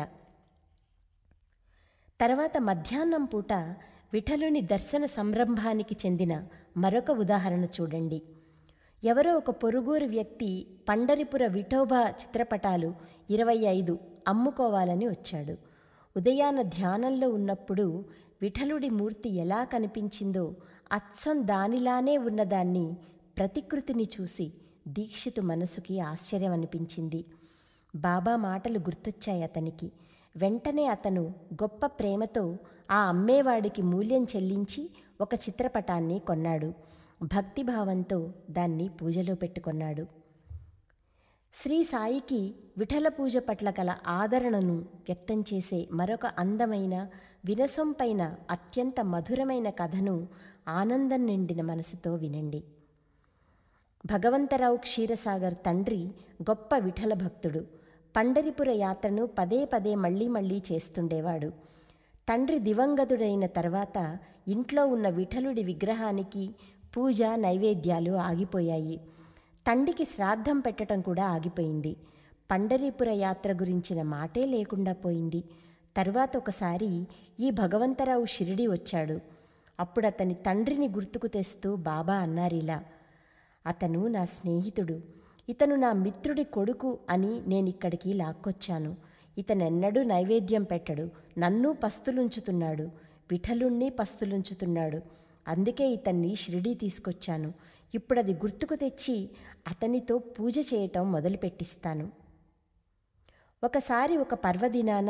తర్వాత మధ్యాహ్నం పూట విఠలుని దర్శన సంరంభానికి చెందిన మరొక ఉదాహరణ చూడండి ఎవరో ఒక పొరుగురు వ్యక్తి పండరిపుర విఠోబా చిత్రపటాలు ఇరవై ఐదు అమ్ముకోవాలని వచ్చాడు ఉదయాన ధ్యానంలో ఉన్నప్పుడు విఠలుడి మూర్తి ఎలా కనిపించిందో అచ్చం దానిలానే ఉన్నదాన్ని ప్రతికృతిని చూసి దీక్షితు మనసుకి ఆశ్చర్యం అనిపించింది బాబా మాటలు గుర్తొచ్చాయి అతనికి వెంటనే అతను గొప్ప ప్రేమతో ఆ అమ్మేవాడికి మూల్యం చెల్లించి ఒక చిత్రపటాన్ని కొన్నాడు భక్తిభావంతో దాన్ని పూజలో పెట్టుకొన్నాడు శ్రీ సాయికి విఠల పూజ పట్ల కల ఆదరణను వ్యక్తం చేసే మరొక అందమైన వినసొంపైన అత్యంత మధురమైన కథను ఆనందం నిండిన మనసుతో వినండి భగవంతరావు క్షీరసాగర్ తండ్రి గొప్ప విఠల భక్తుడు పండరిపుర యాత్రను పదే పదే మళ్ళీ మళ్ళీ చేస్తుండేవాడు తండ్రి దివంగతుడైన తర్వాత ఇంట్లో ఉన్న విఠలుడి విగ్రహానికి పూజ నైవేద్యాలు ఆగిపోయాయి తండ్రికి శ్రాద్ధం పెట్టడం కూడా ఆగిపోయింది పండరీపుర యాత్ర గురించిన మాటే లేకుండా పోయింది తరువాత ఒకసారి ఈ భగవంతరావు షిరిడి వచ్చాడు అప్పుడు అతని తండ్రిని గుర్తుకు తెస్తూ బాబా అన్నారిలా అతను నా స్నేహితుడు ఇతను నా మిత్రుడి కొడుకు అని నేనిక్కడికి లాక్కొచ్చాను ఇతనెన్నడూ నైవేద్యం పెట్టడు నన్ను పస్తులుంచుతున్నాడు విఠలుణ్ణి పస్తులుంచుతున్నాడు అందుకే ఇతన్ని షిరిడీ తీసుకొచ్చాను ఇప్పుడది గుర్తుకు తెచ్చి అతనితో పూజ చేయటం మొదలుపెట్టిస్తాను ఒకసారి ఒక పర్వదినాన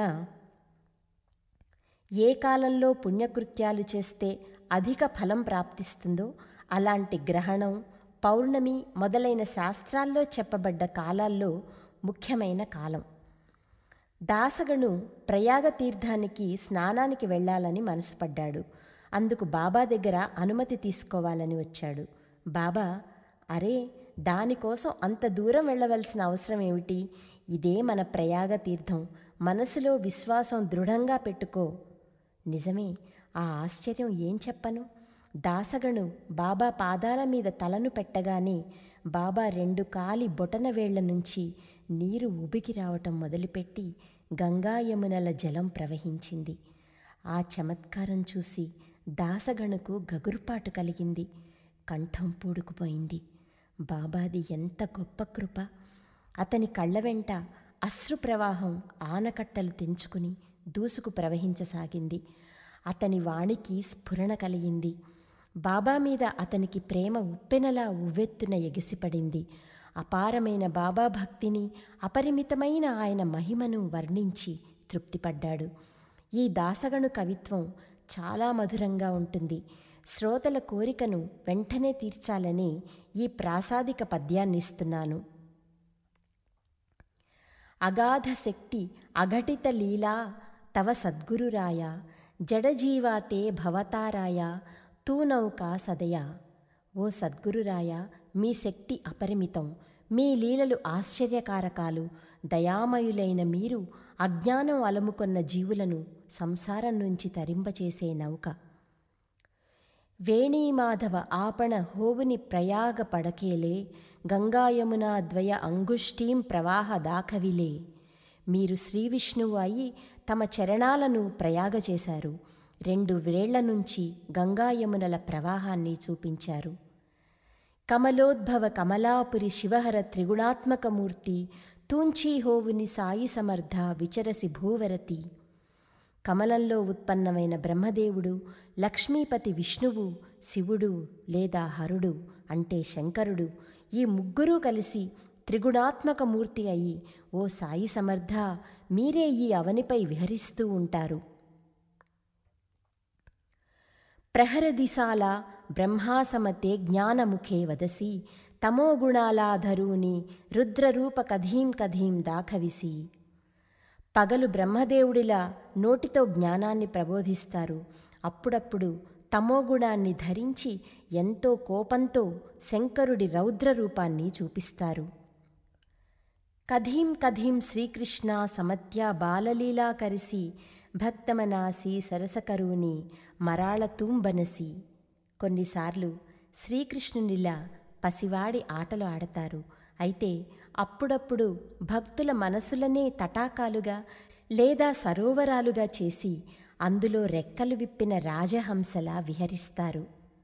ఏ కాలంలో పుణ్యకృత్యాలు చేస్తే అధిక ఫలం ప్రాప్తిస్తుందో అలాంటి గ్రహణం పౌర్ణమి మొదలైన శాస్త్రాల్లో చెప్పబడ్డ కాలాల్లో ముఖ్యమైన కాలం దాసగను ప్రయాగ తీర్థానికి స్నానానికి వెళ్ళాలని మనసు పడ్డాడు అందుకు బాబా దగ్గర అనుమతి తీసుకోవాలని వచ్చాడు బాబా అరే దానికోసం అంత దూరం వెళ్ళవలసిన అవసరం ఏమిటి ఇదే మన ప్రయాగ తీర్థం మనసులో విశ్వాసం దృఢంగా పెట్టుకో నిజమే ఆ ఆశ్చర్యం ఏం చెప్పను దాసగను బాబా పాదాల మీద తలను పెట్టగానే బాబా రెండు కాలి బొటన వేళ్ల నుంచి నీరు ఉబికి రావటం మొదలుపెట్టి గంగా యమునల జలం ప్రవహించింది ఆ చమత్కారం చూసి దాసగణుకు గగురుపాటు కలిగింది కంఠం పూడుకుపోయింది బాబాది ఎంత గొప్ప కృప అతని కళ్ళ వెంట అశ్రు ప్రవాహం ఆనకట్టలు తెంచుకుని దూసుకు ప్రవహించసాగింది అతని వాణికి స్ఫురణ కలిగింది బాబా మీద అతనికి ప్రేమ ఉప్పెనలా ఉవ్వెత్తున ఎగిసిపడింది అపారమైన బాబా భక్తిని అపరిమితమైన ఆయన మహిమను వర్ణించి తృప్తిపడ్డాడు ఈ దాసగణు కవిత్వం చాలా మధురంగా ఉంటుంది శ్రోతల కోరికను వెంటనే తీర్చాలని ఈ ప్రాసాదిక పద్యాన్ని ఇస్తున్నాను అగాధ శక్తి అఘటిత లీలా తవ సద్గురురాయ జడజీవాతే భవతారాయ తూనౌకా సదయ ఓ సద్గురురాయ మీ శక్తి అపరిమితం మీ లీలలు ఆశ్చర్యకారకాలు దయామయులైన మీరు అజ్ఞానం అలముకొన్న జీవులను సంసారం నుంచి తరింపచేసే నౌక వేణీమాధవ ఆపణ హోవుని ప్రయాగ పడకేలే గంగాయమునా ద్వయ అంగుష్టీం ప్రవాహ దాఖవిలే మీరు శ్రీవిష్ణువు అయి తమ చరణాలను ప్రయాగ చేశారు రెండు వేళ్ల నుంచి గంగాయమునల ప్రవాహాన్ని చూపించారు కమలోద్భవ కమలాపురి శివహర త్రిగుణాత్మకమూర్తి తూంచీహోవుని సాయి సమర్థ విచరసి భూవరతి కమలంలో ఉత్పన్నమైన బ్రహ్మదేవుడు లక్ష్మీపతి విష్ణువు శివుడు లేదా హరుడు అంటే శంకరుడు ఈ ముగ్గురూ కలిసి త్రిగుణాత్మక మూర్తి అయి ఓ సాయి సమర్థ మీరే ఈ అవనిపై విహరిస్తూ ఉంటారు ప్రహరదిశాల బ్రహ్మాసమతే జ్ఞానముఖే వదసి తమోగుణాలాధరూని రుద్రరూప కధీం కధీం దాఖవిసి పగలు బ్రహ్మదేవుడిలా నోటితో జ్ఞానాన్ని ప్రబోధిస్తారు అప్పుడప్పుడు తమోగుణాన్ని ధరించి ఎంతో కోపంతో శంకరుడి రౌద్ర రూపాన్ని చూపిస్తారు కధీం కధీం శ్రీకృష్ణ సమత్య బాలలీలా కరిసి భక్తమనాసి సరసకరుని మరాళ తూంబనసి కొన్నిసార్లు శ్రీకృష్ణునిలా పసివాడి ఆటలు ఆడతారు అయితే అప్పుడప్పుడు భక్తుల మనసులనే తటాకాలుగా లేదా సరోవరాలుగా చేసి అందులో రెక్కలు విప్పిన రాజహంసలా విహరిస్తారు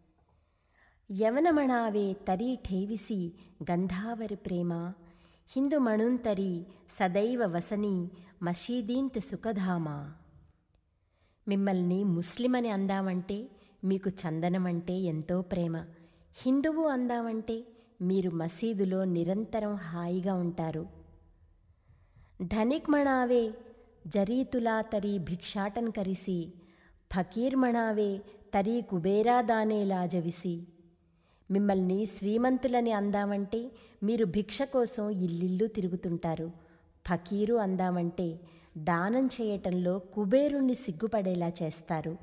యవనమణావే తరీ ఠేవిసి గంధావరి ప్రేమ హిందు మణుంతరి సదైవ వసని మషీదీంత సుఖధామా మిమ్మల్ని ముస్లిం అని అందామంటే మీకు చందనమంటే ఎంతో ప్రేమ హిందువు అందామంటే మీరు మసీదులో నిరంతరం హాయిగా ఉంటారు ధనిక్మణావే జరీతులా తరీ భిక్షాటన్ కరిసి ఫకీర్మణావే తరీ కుబేరాదానే లాజవిసి మిమ్మల్ని శ్రీమంతులని అందామంటే మీరు భిక్ష కోసం ఇల్లిల్లు తిరుగుతుంటారు ఫకీరు అందామంటే దానం చేయటంలో కుబేరుణ్ణి సిగ్గుపడేలా చేస్తారు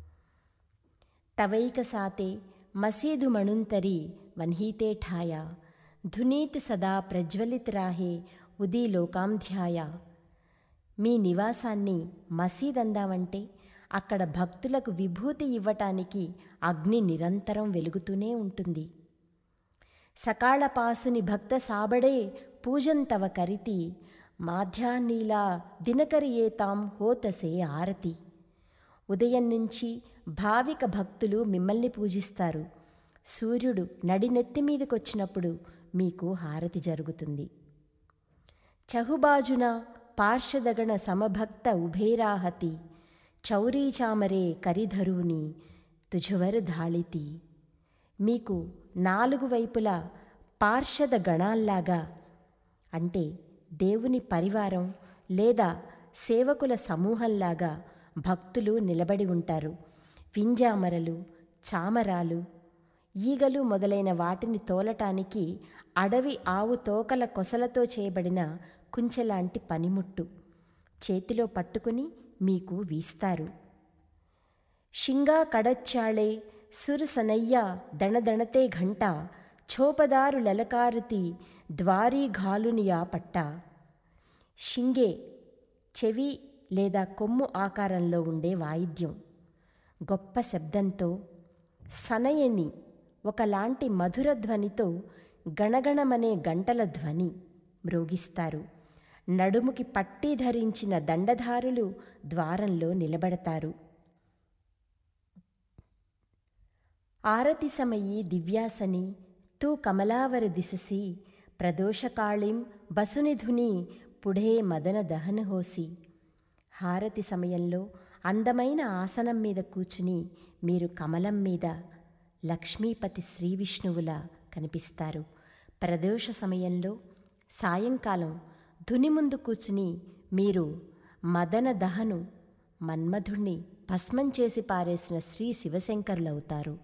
తవైక సాతే మసీదు మణుంతరి వన్హీతే ఠాయ ధునీత్ సదా ప్రజ్వలిత్ రాహే ఉదీ లోకాంధ్యాయ మీ నివాసాన్ని మసీద్ అందామంటే అక్కడ భక్తులకు విభూతి ఇవ్వటానికి అగ్ని నిరంతరం వెలుగుతూనే ఉంటుంది సకాళపాసుని భక్త సాబడే పూజంతవ కరితి మాధ్యాన్నీలా దినకరి ఏతాం హోతసే ఆరతి ఉదయం నుంచి భావిక భక్తులు మిమ్మల్ని పూజిస్తారు సూర్యుడు నడినెత్తి మీదకొచ్చినప్పుడు మీకు హారతి జరుగుతుంది చహుబాజున పార్షదగణ సమభక్త ఉభేరాహతి చౌరీచామరే కరిధరుని తుజువరు ధాళితి మీకు నాలుగు వైపులా పార్షద గణాల్లాగా అంటే దేవుని పరివారం లేదా సేవకుల సమూహంలాగా భక్తులు నిలబడి ఉంటారు వింజామరలు చామరాలు ఈగలు మొదలైన వాటిని తోలటానికి అడవి ఆవు తోకల కొసలతో చేయబడిన కుంచెలాంటి పనిముట్టు చేతిలో పట్టుకుని మీకు వీస్తారు షింగా కడచ్చాళే సురసనయ్య దణదణతే ఘంట ఛోపదారు లలకారుతి ద్వారీ ఘాలునియా పట్ట షింగే చెవి లేదా కొమ్ము ఆకారంలో ఉండే వాయిద్యం గొప్ప శబ్దంతో సనయని ఒకలాంటి మధుర ధ్వనితో గణగణమనే గంటల ధ్వని మ్రోగిస్తారు నడుముకి పట్టి ధరించిన దండధారులు ద్వారంలో నిలబడతారు ఆరతి సమయీ దివ్యాసని తూ కమలావర దిశసి ప్రదోషకాళిం బసునిధుని పుఢే మదన దహనహోసి హారతి సమయంలో అందమైన ఆసనం మీద కూర్చుని మీరు కమలం మీద లక్ష్మీపతి శ్రీ విష్ణువులా కనిపిస్తారు ప్రదోష సమయంలో సాయంకాలం ధుని ముందు కూర్చుని మీరు మదన దహను మన్మధుణ్ణి భస్మం చేసి పారేసిన శ్రీ శివశంకరులవుతారు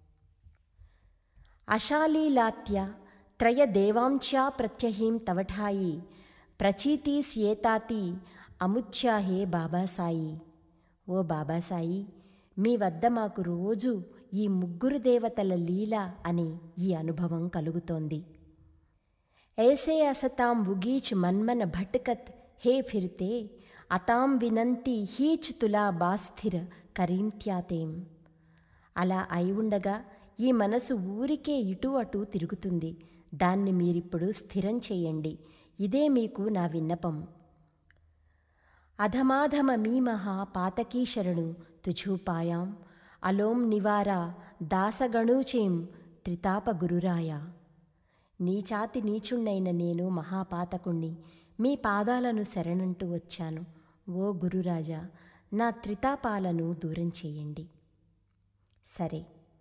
అశాలీలాత్య త్రయ దేవాంశ్యా ప్రత్యహీం తవఠాయి ప్రచీతీస్యేతాతి అముచ్యాహే బాబాసాయి ఓ బాబాసాయి మీ వద్ద మాకు రోజు ఈ ముగ్గురు దేవతల లీల అనే ఈ అనుభవం కలుగుతోంది ऐसे असतां वुगीच मन्मन भटकत हे फिरते అతాం వినంతి హీచ్ తులా బాస్థిర కరీంత్యాతేం అలా అయి ఉండగా ఈ మనసు ఊరికే ఇటు అటు తిరుగుతుంది దాన్ని మీరిప్పుడు స్థిరం చేయండి ఇదే మీకు నా విన్నపం అధమాధమ మీమహ పాతకీశరణు తుఝూపాయాం అలోం నివారా దాసగణూచేం త్రితాప గురురాయ నీచాతి నీచుణ్ణైన నేను మహాపాతకుణ్ణి మీ పాదాలను శరణంటూ వచ్చాను ఓ గురురాజా నా త్రితాపాలను దూరం చేయండి సరే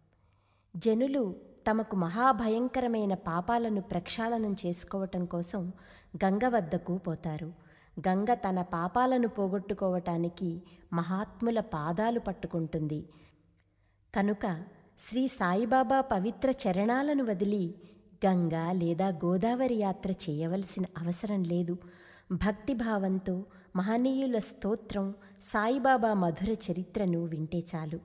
జనులు తమకు మహాభయంకరమైన పాపాలను ప్రక్షాళనం చేసుకోవటం కోసం గంగ వద్దకు పోతారు గంగ తన పాపాలను పోగొట్టుకోవటానికి మహాత్ముల పాదాలు పట్టుకుంటుంది కనుక శ్రీ సాయిబాబా పవిత్ర చరణాలను వదిలి గంగా లేదా గోదావరి యాత్ర చేయవలసిన అవసరం లేదు భక్తిభావంతో మహనీయుల స్తోత్రం సాయిబాబా మధుర చరిత్రను వింటే చాలు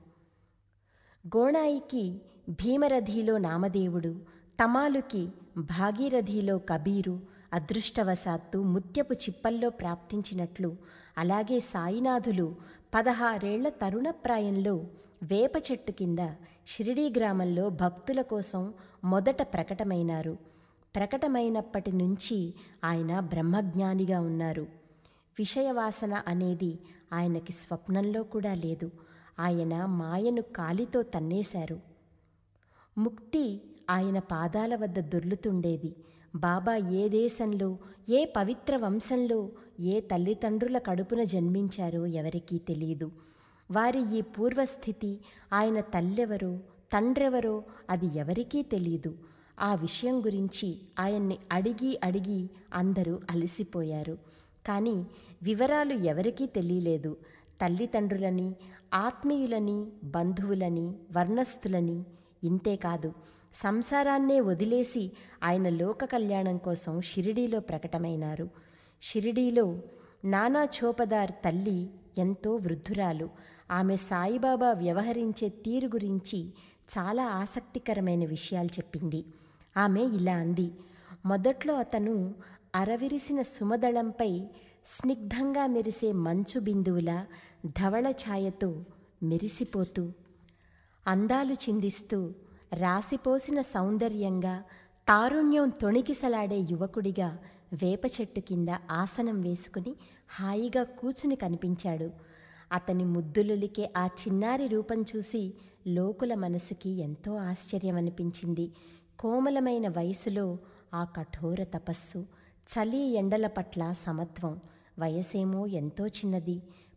గోణాయికి భీమరథిలో నామదేవుడు తమాలుకి భాగీరథిలో కబీరు అదృష్టవశాత్తు ముత్యపు చిప్పల్లో ప్రాప్తించినట్లు అలాగే సాయినాథులు పదహారేళ్ల తరుణప్రాయంలో వేప చెట్టు కింద షిరిడీ గ్రామంలో భక్తుల కోసం మొదట ప్రకటమైనారు ప్రకటమైనప్పటి నుంచి ఆయన బ్రహ్మజ్ఞానిగా ఉన్నారు విషయవాసన అనేది ఆయనకి స్వప్నంలో కూడా లేదు ఆయన మాయను కాలితో తన్నేశారు ముక్తి ఆయన పాదాల వద్ద దొర్లుతుండేది బాబా ఏ దేశంలో ఏ పవిత్ర వంశంలో ఏ తల్లిదండ్రుల కడుపున జన్మించారో ఎవరికీ తెలియదు వారి ఈ పూర్వస్థితి ఆయన తల్లెవరో తండ్రెవరో అది ఎవరికీ తెలియదు ఆ విషయం గురించి ఆయన్ని అడిగి అడిగి అందరూ అలసిపోయారు కానీ వివరాలు ఎవరికీ తెలియలేదు తల్లిదండ్రులని ఆత్మీయులని బంధువులని వర్ణస్థులని ఇంతేకాదు సంసారాన్నే వదిలేసి ఆయన లోక కళ్యాణం కోసం షిరిడీలో ప్రకటమైనారు షిరిడీలో నానా చోపదార్ తల్లి ఎంతో వృద్ధురాలు ఆమె సాయిబాబా వ్యవహరించే తీరు గురించి చాలా ఆసక్తికరమైన విషయాలు చెప్పింది ఆమె ఇలా అంది మొదట్లో అతను అరవిరిసిన సుమదళంపై స్నిగ్ధంగా మెరిసే మంచు బిందువుల ధవళ ఛాయతో మెరిసిపోతూ అందాలు చిందిస్తూ రాసిపోసిన సౌందర్యంగా తారుణ్యం తొణికిసలాడే యువకుడిగా వేప చెట్టు కింద ఆసనం వేసుకుని హాయిగా కూచుని కనిపించాడు అతని ముద్దులులికే ఆ చిన్నారి రూపం చూసి లోకుల మనసుకి ఎంతో ఆశ్చర్యం అనిపించింది కోమలమైన వయసులో ఆ కఠోర తపస్సు చలి ఎండల పట్ల సమత్వం వయసేమో ఎంతో చిన్నది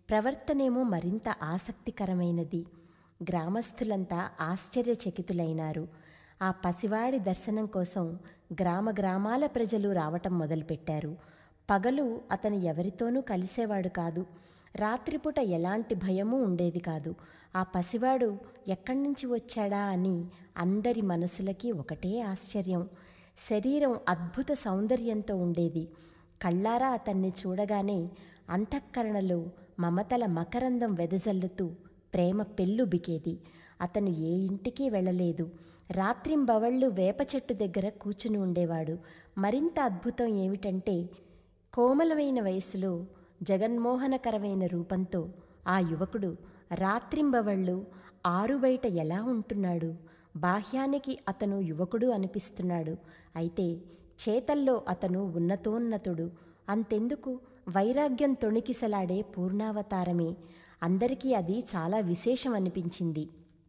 ప్రవర్తనేమో మరింత ఆసక్తికరమైనది గ్రామస్థులంతా ఆశ్చర్యచకితులైనారు ఆ పసివాడి దర్శనం కోసం గ్రామ గ్రామాల ప్రజలు రావటం మొదలుపెట్టారు పగలు అతను ఎవరితోనూ కలిసేవాడు కాదు రాత్రిపూట ఎలాంటి భయమూ ఉండేది కాదు ఆ పసివాడు ఎక్కడి నుంచి వచ్చాడా అని అందరి మనసులకి ఒకటే ఆశ్చర్యం శరీరం అద్భుత సౌందర్యంతో ఉండేది కళ్ళారా అతన్ని చూడగానే అంతఃకరణలో మమతల మకరందం వెదజల్లుతూ ప్రేమ పెళ్ళుబికేది అతను ఏ ఇంటికి వెళ్ళలేదు రాత్రింబవళ్ళు వేప చెట్టు దగ్గర కూర్చుని ఉండేవాడు మరింత అద్భుతం ఏమిటంటే కోమలమైన వయసులో జగన్మోహనకరమైన రూపంతో ఆ యువకుడు రాత్రింబవళ్ళు ఆరుబయట ఎలా ఉంటున్నాడు బాహ్యానికి అతను యువకుడు అనిపిస్తున్నాడు అయితే చేతల్లో అతను ఉన్నతోన్నతుడు అంతెందుకు వైరాగ్యం తొణికిసలాడే పూర్ణావతారమే అందరికీ అది చాలా విశేషం అనిపించింది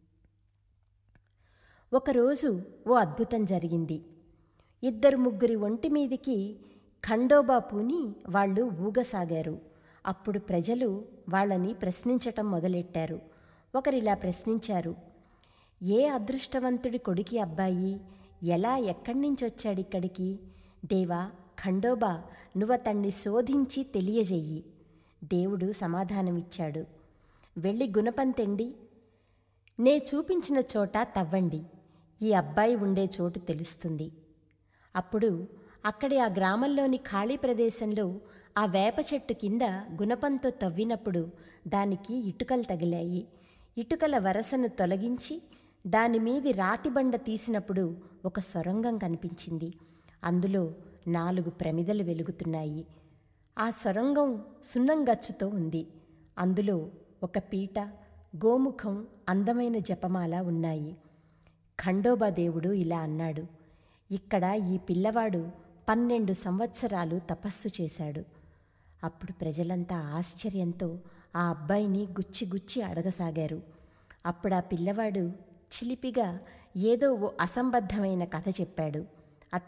ఒకరోజు ఓ అద్భుతం జరిగింది ఇద్దరు ముగ్గురి ఒంటి మీదికి ఖండోబా పూని వాళ్ళు ఊగసాగారు అప్పుడు ప్రజలు వాళ్ళని ప్రశ్నించటం మొదలెట్టారు ఒకరిలా ప్రశ్నించారు ఏ అదృష్టవంతుడి కొడుకి అబ్బాయి ఎలా ఎక్కడి నుంచి వచ్చాడు ఇక్కడికి దేవా ఖండోబా నువ్వతన్ని శోధించి తెలియజెయ్యి దేవుడు సమాధానమిచ్చాడు వెళ్ళి గుణపంతెండి నే చూపించిన చోట తవ్వండి ఈ అబ్బాయి ఉండే చోటు తెలుస్తుంది అప్పుడు అక్కడి ఆ గ్రామంలోని ఖాళీ ప్రదేశంలో ఆ వేప చెట్టు కింద గుణపంతో తవ్వినప్పుడు దానికి ఇటుకలు తగిలాయి ఇటుకల వరసను తొలగించి దానిమీది రాతిబండ తీసినప్పుడు ఒక సొరంగం కనిపించింది అందులో నాలుగు ప్రమిదలు వెలుగుతున్నాయి ఆ సొరంగం సున్నంగచ్చుతో ఉంది అందులో ఒక పీట గోముఖం అందమైన జపమాల ఉన్నాయి ఖండోబా దేవుడు ఇలా అన్నాడు ఇక్కడ ఈ పిల్లవాడు పన్నెండు సంవత్సరాలు తపస్సు చేశాడు అప్పుడు ప్రజలంతా ఆశ్చర్యంతో ఆ అబ్బాయిని గుచ్చి గుచ్చి అడగసాగారు అప్పుడు ఆ పిల్లవాడు చిలిపిగా ఏదో ఓ అసంబద్ధమైన కథ చెప్పాడు అత్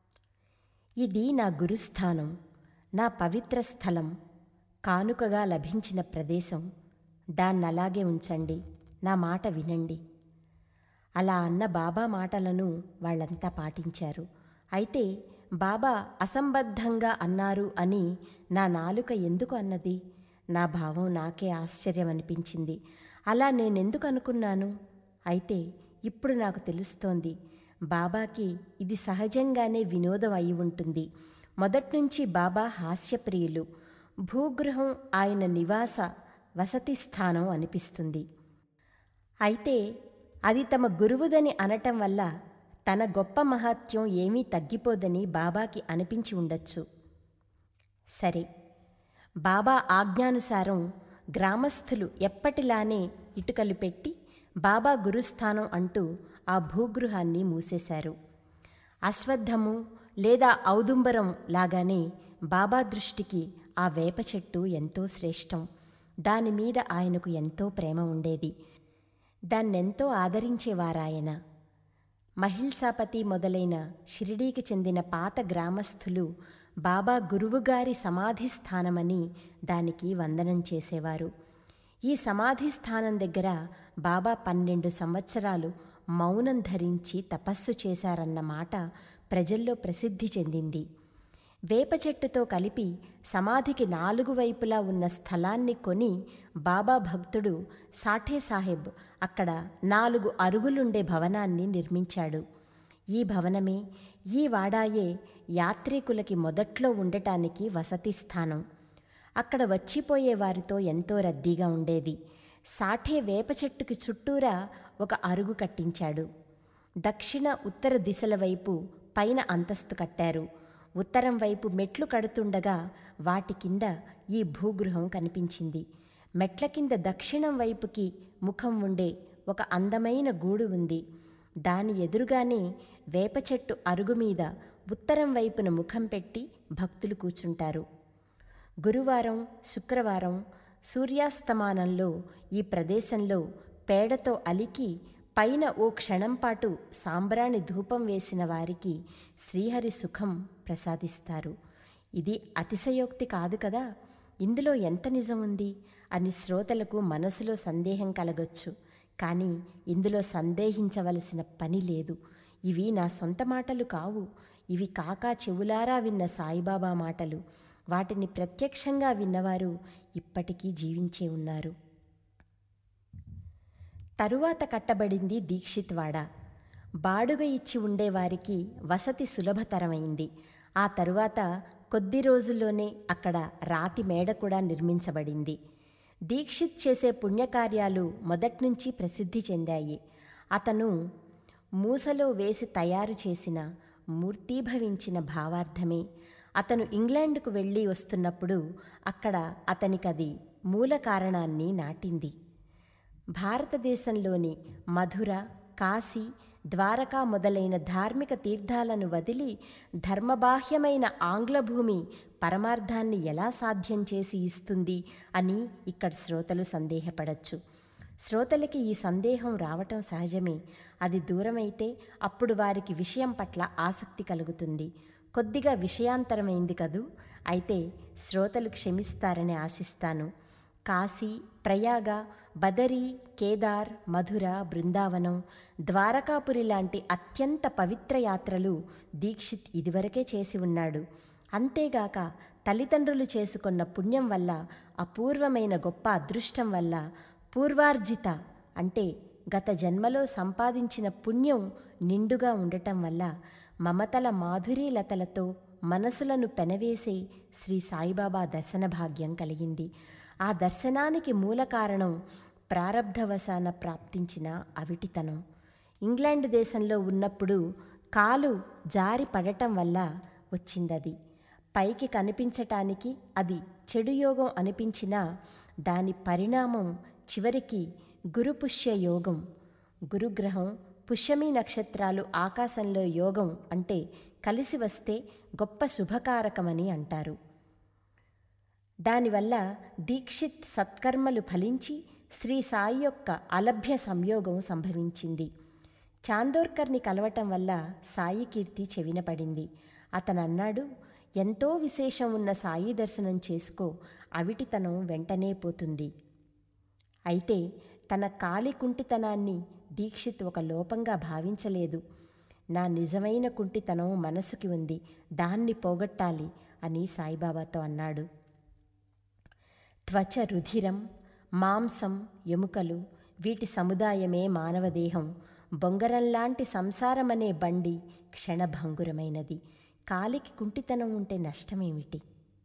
ఇది నా గురుస్థానం నా పవిత్ర స్థలం కానుకగా లభించిన ప్రదేశం దాన్నలాగే ఉంచండి నా మాట వినండి అలా అన్న బాబా మాటలను వాళ్ళంతా పాటించారు అయితే బాబా అసంబద్ధంగా అన్నారు అని నా నాలుక ఎందుకు అన్నది నా భావం నాకే ఆశ్చర్యం అనిపించింది అలా నేనెందుకు అనుకున్నాను అయితే ఇప్పుడు నాకు తెలుస్తోంది బాబాకి ఇది సహజంగానే వినోదం అయి ఉంటుంది మొదట్నుంచి బాబా హాస్యప్రియులు భూగృహం ఆయన నివాస వసతి స్థానం అనిపిస్తుంది అయితే అది తమ గురువుదని అనటం వల్ల తన గొప్ప మహత్యం ఏమీ తగ్గిపోదని బాబాకి అనిపించి ఉండొచ్చు సరే బాబా ఆజ్ఞానుసారం గ్రామస్థులు ఎప్పటిలానే ఇటుకలు పెట్టి బాబా గురుస్థానం అంటూ ఆ భూగృహాన్ని మూసేశారు అశ్వత్థము లేదా ఔదుంబరం లాగానే బాబా దృష్టికి ఆ వేప చెట్టు ఎంతో శ్రేష్టం దానిమీద ఆయనకు ఎంతో ప్రేమ ఉండేది దాన్నెంతో ఆదరించేవారాయన మహిల్సాపతి మొదలైన షిరిడీకి చెందిన పాత గ్రామస్థులు బాబా గురువుగారి సమాధి స్థానమని దానికి వందనం చేసేవారు ఈ సమాధి స్థానం దగ్గర బాబా పన్నెండు సంవత్సరాలు మౌనం ధరించి తపస్సు చేశారన్న మాట ప్రజల్లో ప్రసిద్ధి చెందింది వేప చెట్టుతో కలిపి సమాధికి నాలుగు వైపులా ఉన్న స్థలాన్ని కొని బాబా భక్తుడు సాఠే సాహెబ్ అక్కడ నాలుగు అరుగులుండే భవనాన్ని నిర్మించాడు ఈ భవనమే ఈ వాడాయే యాత్రికులకి మొదట్లో ఉండటానికి వసతి స్థానం అక్కడ వచ్చిపోయే వారితో ఎంతో రద్దీగా ఉండేది సాఠే వేప చెట్టుకి చుట్టూరా ఒక అరుగు కట్టించాడు దక్షిణ ఉత్తర దిశల వైపు పైన అంతస్తు కట్టారు ఉత్తరం వైపు మెట్లు కడుతుండగా వాటి కింద ఈ భూగృహం కనిపించింది మెట్ల కింద దక్షిణం వైపుకి ముఖం ఉండే ఒక అందమైన గూడు ఉంది దాని ఎదురుగానే వేప చెట్టు అరుగు మీద ఉత్తరం వైపున ముఖం పెట్టి భక్తులు కూర్చుంటారు గురువారం శుక్రవారం సూర్యాస్తమానంలో ఈ ప్రదేశంలో పేడతో అలికి పైన ఓ క్షణం పాటు సాంబ్రాణి ధూపం వేసిన వారికి శ్రీహరి సుఖం ప్రసాదిస్తారు ఇది అతిశయోక్తి కాదు కదా ఇందులో ఎంత నిజం ఉంది అని శ్రోతలకు మనసులో సందేహం కలగొచ్చు కానీ ఇందులో సందేహించవలసిన పని లేదు ఇవి నా సొంత మాటలు కావు ఇవి కాకా చెవులారా విన్న సాయిబాబా మాటలు వాటిని ప్రత్యక్షంగా విన్నవారు ఇప్పటికీ జీవించే ఉన్నారు తరువాత కట్టబడింది దీక్షిత్ వాడ బాడుగ ఇచ్చి ఉండేవారికి వసతి సులభతరమైంది ఆ తరువాత కొద్ది రోజుల్లోనే అక్కడ రాతి మేడ కూడా నిర్మించబడింది దీక్షిత్ చేసే పుణ్యకార్యాలు మొదట్నుంచి ప్రసిద్ధి చెందాయి అతను మూసలో వేసి తయారు చేసిన మూర్తీభవించిన భావార్థమే అతను ఇంగ్లాండ్కు వెళ్ళి వస్తున్నప్పుడు అక్కడ అతనికది మూల కారణాన్ని నాటింది భారతదేశంలోని మధుర కాశీ ద్వారకా మొదలైన ధార్మిక తీర్థాలను వదిలి ధర్మబాహ్యమైన ఆంగ్లభూమి పరమార్థాన్ని ఎలా సాధ్యం చేసి ఇస్తుంది అని ఇక్కడ శ్రోతలు సందేహపడచ్చు శ్రోతలకి ఈ సందేహం రావటం సహజమే అది దూరమైతే అప్పుడు వారికి విషయం పట్ల ఆసక్తి కలుగుతుంది కొద్దిగా విషయాంతరమైంది కదూ అయితే శ్రోతలు క్షమిస్తారని ఆశిస్తాను కాశీ ప్రయాగ బదరి కేదార్ మధుర బృందావనం ద్వారకాపురి లాంటి అత్యంత పవిత్ర యాత్రలు దీక్షిత్ ఇదివరకే చేసి ఉన్నాడు అంతేగాక తల్లిదండ్రులు చేసుకున్న పుణ్యం వల్ల అపూర్వమైన గొప్ప అదృష్టం వల్ల పూర్వార్జిత అంటే గత జన్మలో సంపాదించిన పుణ్యం నిండుగా ఉండటం వల్ల మమతల మాధురీలతలతో మనసులను పెనవేసే శ్రీ సాయిబాబా దర్శన భాగ్యం కలిగింది ఆ దర్శనానికి మూల కారణం ప్రారబ్ధవశాన ప్రాప్తించిన అవిటితనం ఇంగ్లాండ్ దేశంలో ఉన్నప్పుడు కాలు జారి పడటం వల్ల వచ్చిందది పైకి కనిపించటానికి అది చెడు యోగం అనిపించినా దాని పరిణామం చివరికి గురుపుష్య యోగం గురుగ్రహం పుష్యమి నక్షత్రాలు ఆకాశంలో యోగం అంటే కలిసి వస్తే గొప్ప శుభకారకమని అంటారు దానివల్ల దీక్షిత్ సత్కర్మలు ఫలించి శ్రీ సాయి యొక్క అలభ్య సంయోగం సంభవించింది చాందోర్కర్ని కలవటం వల్ల సాయి కీర్తి చెవిన పడింది అతను అన్నాడు ఎంతో విశేషం ఉన్న సాయి దర్శనం చేసుకో అవిటితనం వెంటనే పోతుంది అయితే తన కాలి కుంటితనాన్ని దీక్షిత్ ఒక లోపంగా భావించలేదు నా నిజమైన కుంటితనం మనసుకి ఉంది దాన్ని పోగొట్టాలి అని సాయిబాబాతో అన్నాడు త్వచ రుధిరం మాంసం ఎముకలు వీటి సముదాయమే మానవదేహం బొంగరంలాంటి సంసారమనే బండి క్షణభంగురమైనది కాలికి కుంటితనం ఉంటే నష్టమేమిటి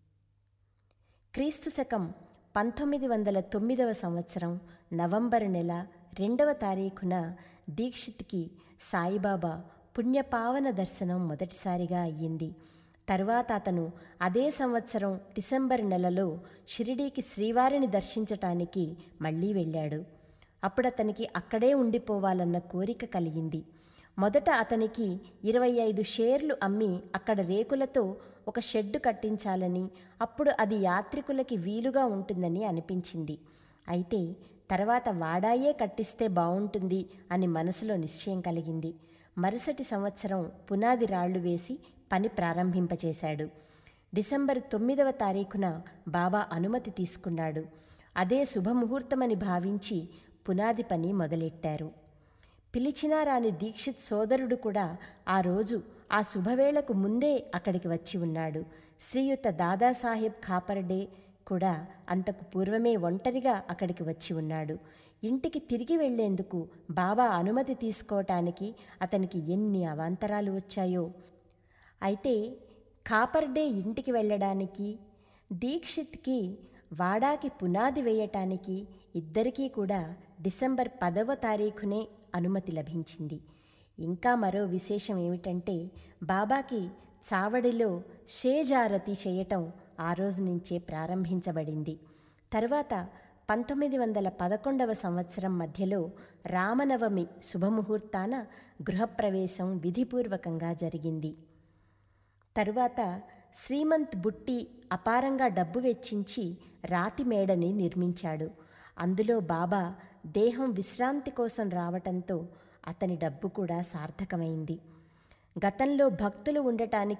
క్రీస్తు శకం పంతొమ్మిది వందల తొమ్మిదవ సంవత్సరం నవంబర్ నెల రెండవ తారీఖున దీక్షిత్కి సాయిబాబా పుణ్యపావన దర్శనం మొదటిసారిగా అయ్యింది తర్వాత అతను అదే సంవత్సరం డిసెంబర్ నెలలో షిరిడీకి శ్రీవారిని దర్శించటానికి మళ్ళీ వెళ్ళాడు అప్పుడు అతనికి అక్కడే ఉండిపోవాలన్న కోరిక కలిగింది మొదట అతనికి ఇరవై ఐదు షేర్లు అమ్మి అక్కడ రేకులతో ఒక షెడ్డు కట్టించాలని అప్పుడు అది యాత్రికులకి వీలుగా ఉంటుందని అనిపించింది అయితే తర్వాత వాడాయే కట్టిస్తే బావుంటుంది అని మనసులో నిశ్చయం కలిగింది మరుసటి సంవత్సరం పునాది రాళ్లు వేసి పని ప్రారంభింపచేశాడు డిసెంబర్ తొమ్మిదవ తారీఖున బాబా అనుమతి తీసుకున్నాడు అదే శుభముహూర్తమని భావించి పునాది పని మొదలెట్టారు పిలిచినా రాని దీక్షిత్ సోదరుడు కూడా ఆ రోజు ఆ శుభవేళకు ముందే అక్కడికి వచ్చి ఉన్నాడు శ్రీయుత దాదాసాహెబ్ ఖాపర్డే కూడా అంతకు పూర్వమే ఒంటరిగా అక్కడికి వచ్చి ఉన్నాడు ఇంటికి తిరిగి వెళ్లేందుకు బాబా అనుమతి తీసుకోవటానికి అతనికి ఎన్ని అవాంతరాలు వచ్చాయో అయితే కాపర్డే ఇంటికి వెళ్ళడానికి దీక్షిత్కి వాడాకి పునాది వేయటానికి ఇద్దరికీ కూడా డిసెంబర్ పదవ తారీఖునే అనుమతి లభించింది ఇంకా మరో విశేషం ఏమిటంటే బాబాకి చావడిలో షేజారతి చేయటం ఆ రోజు నుంచే ప్రారంభించబడింది తరువాత పంతొమ్మిది వందల పదకొండవ సంవత్సరం మధ్యలో రామనవమి శుభముహూర్తాన గృహప్రవేశం విధిపూర్వకంగా జరిగింది తరువాత శ్రీమంత్ బుట్టి అపారంగా డబ్బు వెచ్చించి రాతి మేడని నిర్మించాడు అందులో బాబా దేహం విశ్రాంతి కోసం రావటంతో అతని డబ్బు కూడా సార్థకమైంది గతంలో భక్తులు ఉండటానికి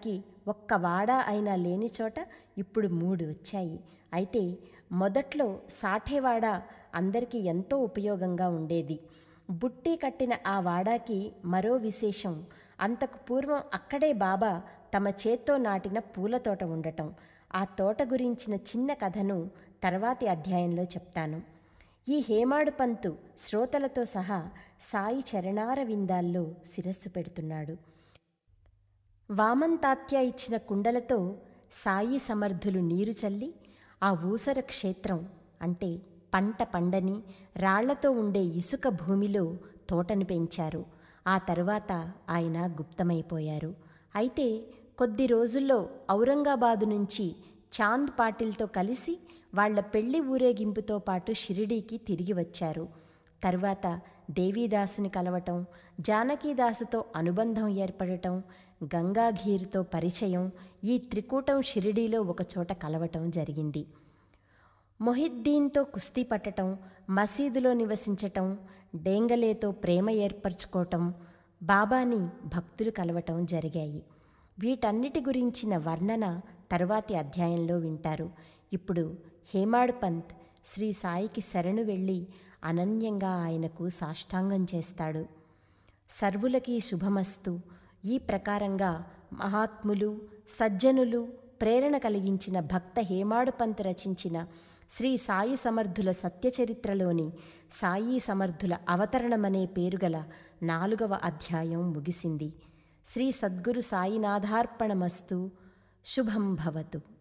ఒక్క వాడ అయినా లేని చోట ఇప్పుడు మూడు వచ్చాయి అయితే మొదట్లో సాఠేవాడ అందరికీ ఎంతో ఉపయోగంగా ఉండేది బుట్టి కట్టిన ఆ వాడాకి మరో విశేషం అంతకు పూర్వం అక్కడే బాబా తమ చేత్తో నాటిన పూల తోట ఉండటం ఆ తోట గురించిన చిన్న కథను తర్వాతి అధ్యాయంలో చెప్తాను ఈ హేమాడు పంతు శ్రోతలతో సహా సాయి చరణార విందాల్లో శిరస్సు పెడుతున్నాడు వామంతాత్య ఇచ్చిన కుండలతో సాయి సమర్థులు నీరు చల్లి ఆ ఊసర క్షేత్రం అంటే పంట పండని రాళ్లతో ఉండే ఇసుక భూమిలో తోటను పెంచారు ఆ తరువాత ఆయన గుప్తమైపోయారు అయితే కొద్ది రోజుల్లో ఔరంగాబాదు నుంచి చాంద్ పాటిల్తో కలిసి వాళ్ల పెళ్లి ఊరేగింపుతో పాటు షిరిడీకి తిరిగి వచ్చారు తరువాత దేవీదాసుని కలవటం జానకీదాసుతో అనుబంధం ఏర్పడటం గంగాఘీర్తో పరిచయం ఈ త్రికూటం షిరిడీలో ఒకచోట కలవటం జరిగింది మొహిద్దీన్తో కుస్తీ పట్టటం మసీదులో నివసించటం డేంగలేతో ప్రేమ ఏర్పరచుకోవటం బాబాని భక్తులు కలవటం జరిగాయి వీటన్నిటి గురించిన వర్ణన తరువాతి అధ్యాయంలో వింటారు ఇప్పుడు హేమాడ్ పంత్ శ్రీ సాయికి శరణు వెళ్ళి అనన్యంగా ఆయనకు సాష్టాంగం చేస్తాడు సర్వులకి శుభమస్తు ఈ ప్రకారంగా మహాత్ములు సజ్జనులు ప్రేరణ కలిగించిన భక్త హేమాడు పంత్ రచించిన శ్రీ సాయి సమర్థుల సత్యచరిత్రలోని సాయి సమర్థుల అవతరణమనే పేరుగల నాలుగవ అధ్యాయం ముగిసింది శ్రీ సద్గురు సాయినాథార్పణమస్తు శుభం భవతు